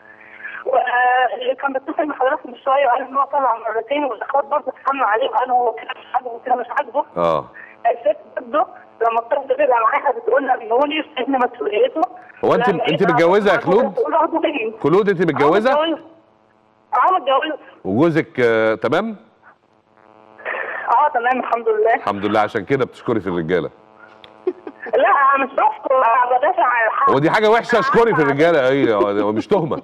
واللي كان بيتصل مع حضرتك من شويه وقال ان هو طلع مرتين والاخوات برضه اتحملوا عليه وقالوا هو كده مش عاجبه وكده مش عاجبه اه الست برضه لما الطفل بيبقى معاها بتقول لها بيقولي ان مسؤوليته هو انت ولما انت يبقى متجوزه يا معاها خلود تقول له مين؟ خلود انت متجوزه اه متجوزه وجوزك آه تمام اه تمام الحمد لله الحمد لله عشان كده بتشكري في الرجاله لا انا مش بشكر انا بدافع عن الحق هو دي حاجه وحشه اشكري في الرجاله ايوه هو مش تهمه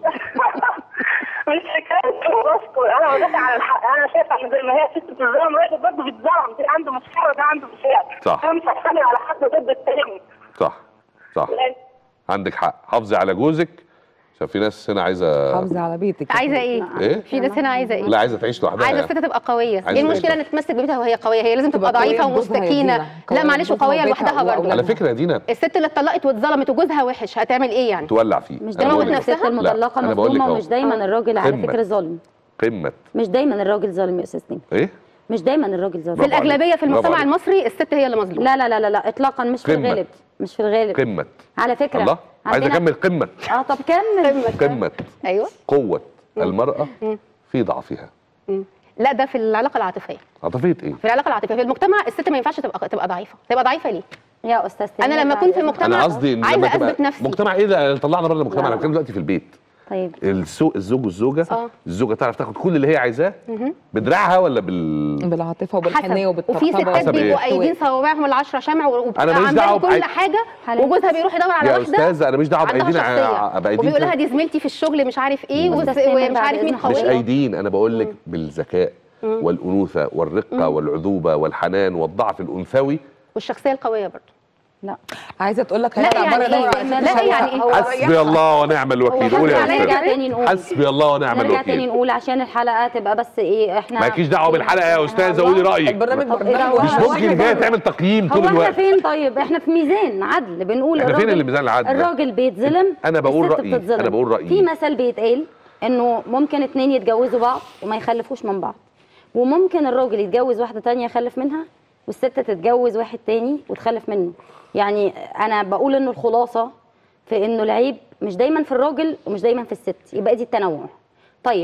مش حكايه بشكر انا بدافع عن الحق انا شايفه ان زي ما هي ست بتتظلم الراجل برضه بيتظلم ده عنده مشكله وده عنده مشكله صح. انا مش هتخلي على حد ضد التاني صح صح عندك حق حافظي على جوزك عشان في ناس هنا عايزه حافظي على بيتك عايزة ايه؟ ايه في ناس هنا عايزة ايه؟ لا عايزه تعيش لوحدها عايزة يعني. الست تبقى قوية، عايزة ايه المشكلة تعيش ان تمسك ببيتها وهي قوية؟ هي لازم تبقى تبقى قوية ضعيفة بجوزها يا ومستكينة، دينا. لا قوية معلش بجوزها وقوية وبيتها لوحدها برضه على فكره يا دينا الست اللي اتطلقت واتظلمت وجوزها وحش هتعمل ايه يعني؟ تولع فيه مش أنا دايما بقول لك. الست المطلقه أنا بقول لك مظلومه أهو. ومش دايما الراجل على قمة. فكره ظالم قمه مش دايما الراجل ظالم يا استاذ نيم ايه مش دايما الراجل ظالم في الاغلبية في برافو المجتمع عليك. المصري الست هي اللي مظلومة لا لا لا لا, لا اطلاقا مش في قمة. الغالب مش في الغالب قمه على فكره الله عايز عندنا- اكمل قمه اه طب كمل قمه ايوه قوه مم. المراه مم. في ضعفها مم. لا ده في العلاقة العاطفية عاطفيه ايه في العلاقة العاطفية في المجتمع الست ما ينفعش تبقى تبقى ضعيفة، تبقى ضعيفة ليه؟ يا استاذ انا لما اكون في المجتمع انا قصدي ان لما عايزة تبقى اثبت نفسي مجتمع ايه ده طلعنا بره المجتمع لا. انا بتكلم دلوقتي في البيت طيب السوق الزوج والزوجه آه. الزوجه تعرف تاخد كل اللي هي عايزاه مهم. بدراعها ولا بال بالعاطفه وبالحنيه حسب وفي وبالطبطبه ستات حسب إيه؟ بيبقوا قايدين صوابعهم العشرة شمع أنا ماليش وعاملين دعوة كل بحاجة. حاجة وجوزها بيروح يدور على يا واحدة استاذه انا مش دعوه عندها بايدين شخصية ع- بايدين وبيقول لها في- دي زميلتي في الشغل مش عارف ايه وس- أستاذ تامر ومش بعد عارف مين إذنك. مش قوية ايدين انا بقول لك بالذكاء مم. والانوثه والرقه والعذوبه والحنان والضعف الانثوي والشخصية القوية برضه لا عايزه تقول لك لا هيطلع يعني بره إيه؟ دور على لا ست يعني شوارع. إيه؟ حسبي الله ونعم الوكيل قول يا نرجع استاذ تاني نقول حسبي الله ونعم نرجع تاني الوكيل نقول عشان الحلقه تبقى بس ايه احنا مالكيش دعوه بالحلقه يا استاذه قولي رايك البرنامج طب إيه ده؟ برنامج مش هو ممكن إحنا جايه فين؟ تعمل تقييم هو طول احنا الوقت فين طيب احنا في ميزان عدل بنقول إحنا فين الراجل اللي ميزان العدل ده؟ الراجل بيتظلم أنا بقول الست رأيي، بتتظلم. أنا بقول رأيي. في مثل بيتقال انه ممكن اتنين يتجوزوا بعض وما يخلفوش من بعض وممكن الراجل يتجوز واحده تانية يخلف منها والست تتجوز واحد تاني وتخلف منه يعني انا بقول انه الخلاصه في انه العيب مش دايما في الراجل ومش دايما في الست يبقى دي التنوع طيب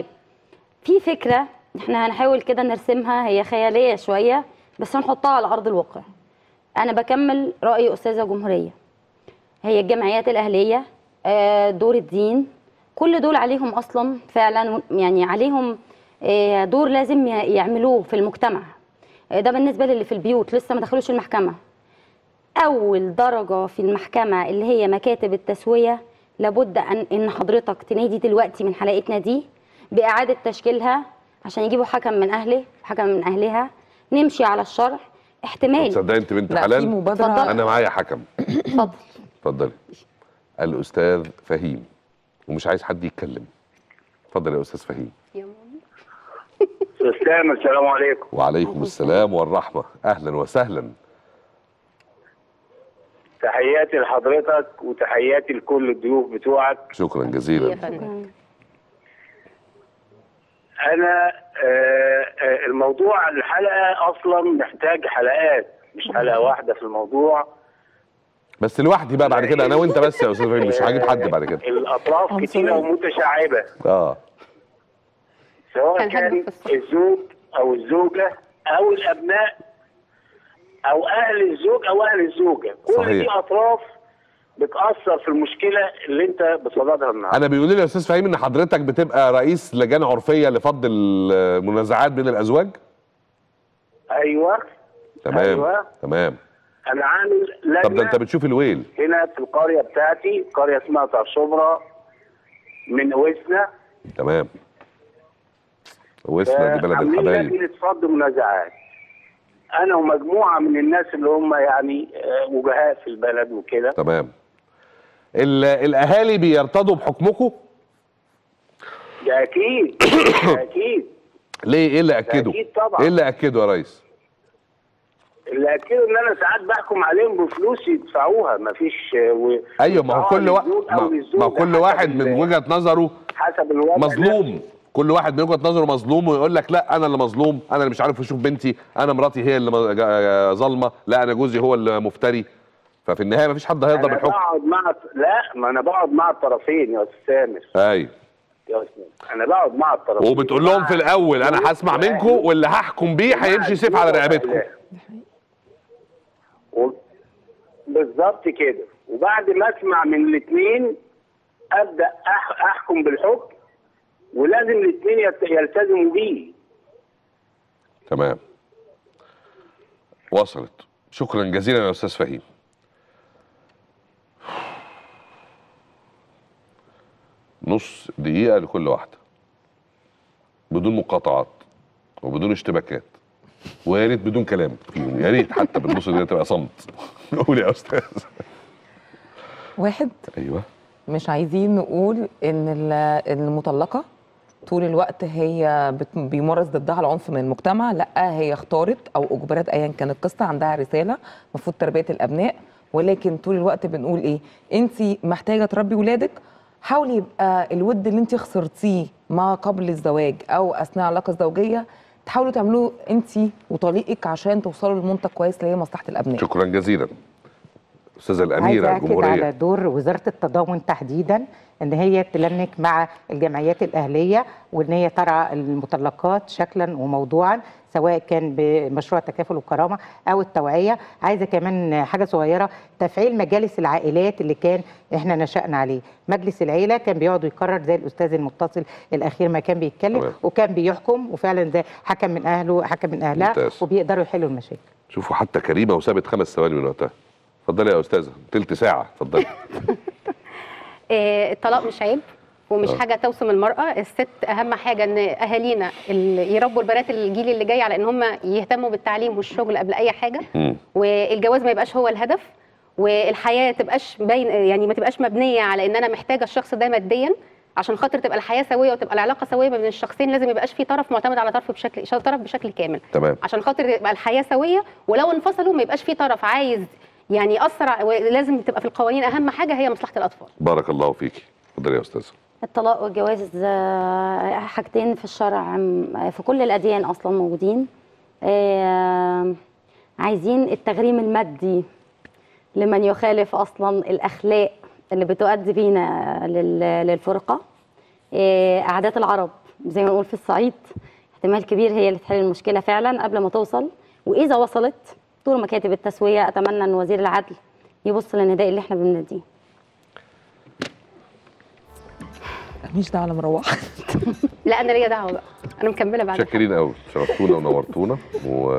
في فكره احنا هنحاول كده نرسمها هي خياليه شويه بس هنحطها على ارض الواقع انا بكمل راي استاذه جمهوريه هي الجمعيات الاهليه آه، دور الدين كل دول عليهم اصلا فعلا يعني عليهم آه، دور لازم ي- يعملوه في المجتمع آه، ده بالنسبه للي في البيوت لسه ما دخلوش المحكمه اول درجه في المحكمه اللي هي مكاتب التسويه لابد ان ان حضرتك تنادي دلوقتي من حلقتنا دي باعاده تشكيلها عشان يجيبوا حكم من اهله وحكم من اهلها نمشي على الشرع احتمال تصدقي انت بنت لا، في حلال مبادرة- انا معايا حكم اتفضل اتفضلي الاستاذ فهيم ومش عايز حد يتكلم اتفضل يا استاذ فهيم يا ماما اسلام السلام عليكم وعليكم السلام والرحمه اهلا وسهلا تحياتي لحضرتك وتحياتي لكل الضيوف بتوعك شكرا جزيلا انا آه، آه، الموضوع الحلقه اصلا محتاج حلقات مش حلقه واحده في الموضوع بس لوحدي بقى بعد كده انا وانت بس يا استاذ فهمي مش هجيب حد بعد كده الاطراف كتيره ومتشعبه اه سواء كان الزوج او الزوجه او الابناء او اهل الزوج او اهل الزوجه كل صحيح. دي اطراف بتاثر في المشكله اللي انت بصددها النهارده انا بيقول لي يا استاذ فهيم ان حضرتك بتبقى رئيس لجان عرفيه لفض المنازعات بين الازواج ايوه تمام أيوة. تمام انا عامل لجنه طب ده انت بتشوف الويل هنا في القريه بتاعتي قريه اسمها طرشبرا من وسنا تمام وسنا دي بلد عاملين الحبايب لجنه فض منازعات انا ومجموعه من الناس اللي هم يعني آه، وجهاء في البلد وكده تمام ال- الاهالي بيرتضوا بحكمكم ده اكيد ده اكيد ليه ايه اللي اكده أكيد طبعا. ايه اللي اكده يا ريس اللي اكدوا ان انا ساعات بحكم عليهم بفلوس يدفعوها مفيش آه، و... ايوه ما هو كل واحد للزوج أو ما, للزوجة ما كل حسب واحد ال- من وجهه نظره حسب الوضع مظلوم كل واحد من وجهه نظره مظلوم ويقول لك لا انا اللي مظلوم انا اللي مش عارف اشوف بنتي انا مراتي هي اللي م- جا- ظالمه لا انا جوزي هو اللي مفتري ففي النهايه مفيش حد هيرضى انا بالحكم بقعد مع لا ما انا بقعد مع الطرفين يا استاذ سامر ايوه يا استاذ انا بقعد مع الطرفين وبتقول لهم في الاول انا هسمع منكم واللي هحكم بيه هيمشي سيف على رقبتكم و- بالظبط كده وبعد ما اسمع من الاثنين ابدا أح- احكم بالحكم ولازم الاثنين يلت- يلتزموا بيه تمام وصلت شكرا جزيلا يا استاذ فهيم نص دقيقة لكل واحدة بدون مقاطعات وبدون اشتباكات ويا ريت بدون كلام فيهم يا ريت حتى بالنص دقيقة تبقى صمت قول يا استاذ واحد ايوه مش عايزين نقول ان ال- المطلقه طول الوقت هي بت- بيمارس ضدها العنف من المجتمع لا هي اختارت او اجبرت ايا كان القصه عندها رساله المفروض تربيه الابناء ولكن طول الوقت بنقول ايه انت محتاجه تربي ولادك حاولي يبقى الود اللي انت خسرتيه ما قبل الزواج او اثناء العلاقه الزوجيه تحاولوا تعملوه انت وطليقك عشان توصلوا لمنتج كويس اللي هي مصلحه الابناء شكرا جزيلا استاذة الأميرة عايزه اكد على الجمهورية دور وزاره التضامن تحديدا ان هي تلنك مع الجمعيات الاهليه وان هي ترعى المطلقات شكلا وموضوعا سواء كان بمشروع تكافل والكرامه او التوعيه عايزه كمان حاجه صغيره تفعيل مجالس العائلات اللي كان احنا نشأنا عليه مجلس العيله كان بيقعد يكرر زي الاستاذ المتصل الاخير ما كان بيتكلم تمام. وكان بيحكم وفعلا زي حكم من اهله حكم من اهلها ممتاز. وبيقدروا يحلوا المشاكل شوفوا حتى كريمة وسابت خمس ثواني من وقتها اتفضلي يا أستاذة تلت ساعة اتفضلي آه، الطلاق مش عيب ومش آه. حاجه توسم المراه الست اهم حاجه ان اهالينا اللي يربوا البنات الجيل اللي جاي على ان هم يهتموا بالتعليم والشغل قبل اي حاجه مم. والجواز ما يبقاش هو الهدف والحياه تبقاش باين يعني ما تبقاش مبنيه على ان انا محتاجه الشخص ده ماديا عشان خاطر تبقى الحياه سويه وتبقى العلاقه سويه ما بين الشخصين لازم يبقاش في طرف معتمد على طرف بشكل طرف بشكل كامل تمام عشان خاطر يبقى الحياه سويه ولو انفصلوا ما يبقاش في طرف عايز يعني ياثر ع- ولازم تبقى في القوانين اهم حاجه هي مصلحه الاطفال بارك الله فيكي اتفضلي يا أستاذة الطلاق والجواز آه، حاجتين في الشرع آم، في كل الأديان أصلا موجودين آه، عايزين التغريم المادي لمن يخالف أصلا الأخلاق اللي بتؤدي بينا لل- للفرقة آه، عادات العرب زي ما نقول في الصعيد احتمال كبير هي اللي تحل المشكلة فعلا قبل ما توصل وإذا وصلت طول مكاتب التسوية أتمنى أن وزير العدل يبص للنداء اللي احنا بنناديه مش دعوه مروحه لا انا ليا دعوه بقى انا مكمله بعد شاكرين قوي شرفتونا ونورتونا و...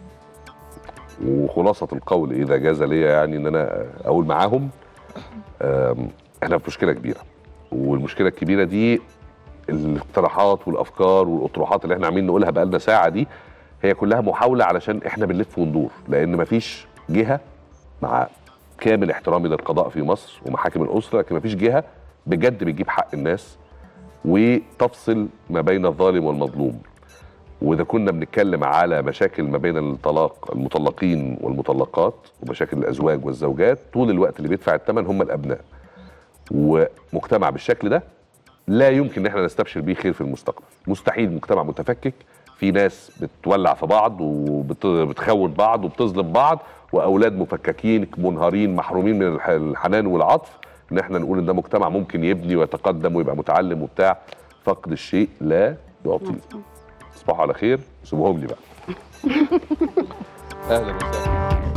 وخلاصة القول إذا جاز لي يعني إن أنا أقول معاهم أم، إحنا في مشكلة كبيرة والمشكلة الكبيرة دي الاقتراحات والأفكار والأطروحات اللي إحنا عاملين نقولها بقالنا ساعة دي هي كلها محاولة علشان إحنا بنلف وندور لأن مفيش جهة مع كامل احترامي للقضاء في مصر ومحاكم الأسرة لكن مفيش جهة بجد بتجيب حق الناس وتفصل ما بين الظالم والمظلوم واذا كنا بنتكلم على مشاكل ما بين الطلاق المطلقين والمطلقات ومشاكل الازواج والزوجات طول الوقت اللي بيدفع الثمن هم الابناء ومجتمع بالشكل ده لا يمكن ان احنا نستبشر بيه خير في المستقبل مستحيل مجتمع متفكك في ناس بتولع في بعض وبتخون بعض وبتظلم بعض واولاد مفككين منهارين محرومين من الح- الحنان والعطف ان احنا نقول ان ده مجتمع ممكن يبني ويتقدم ويبقى متعلم وبتاع فقد الشيء لا يعطيه تصبحوا على خير سيبوهم لي بقى اهلا وسهلا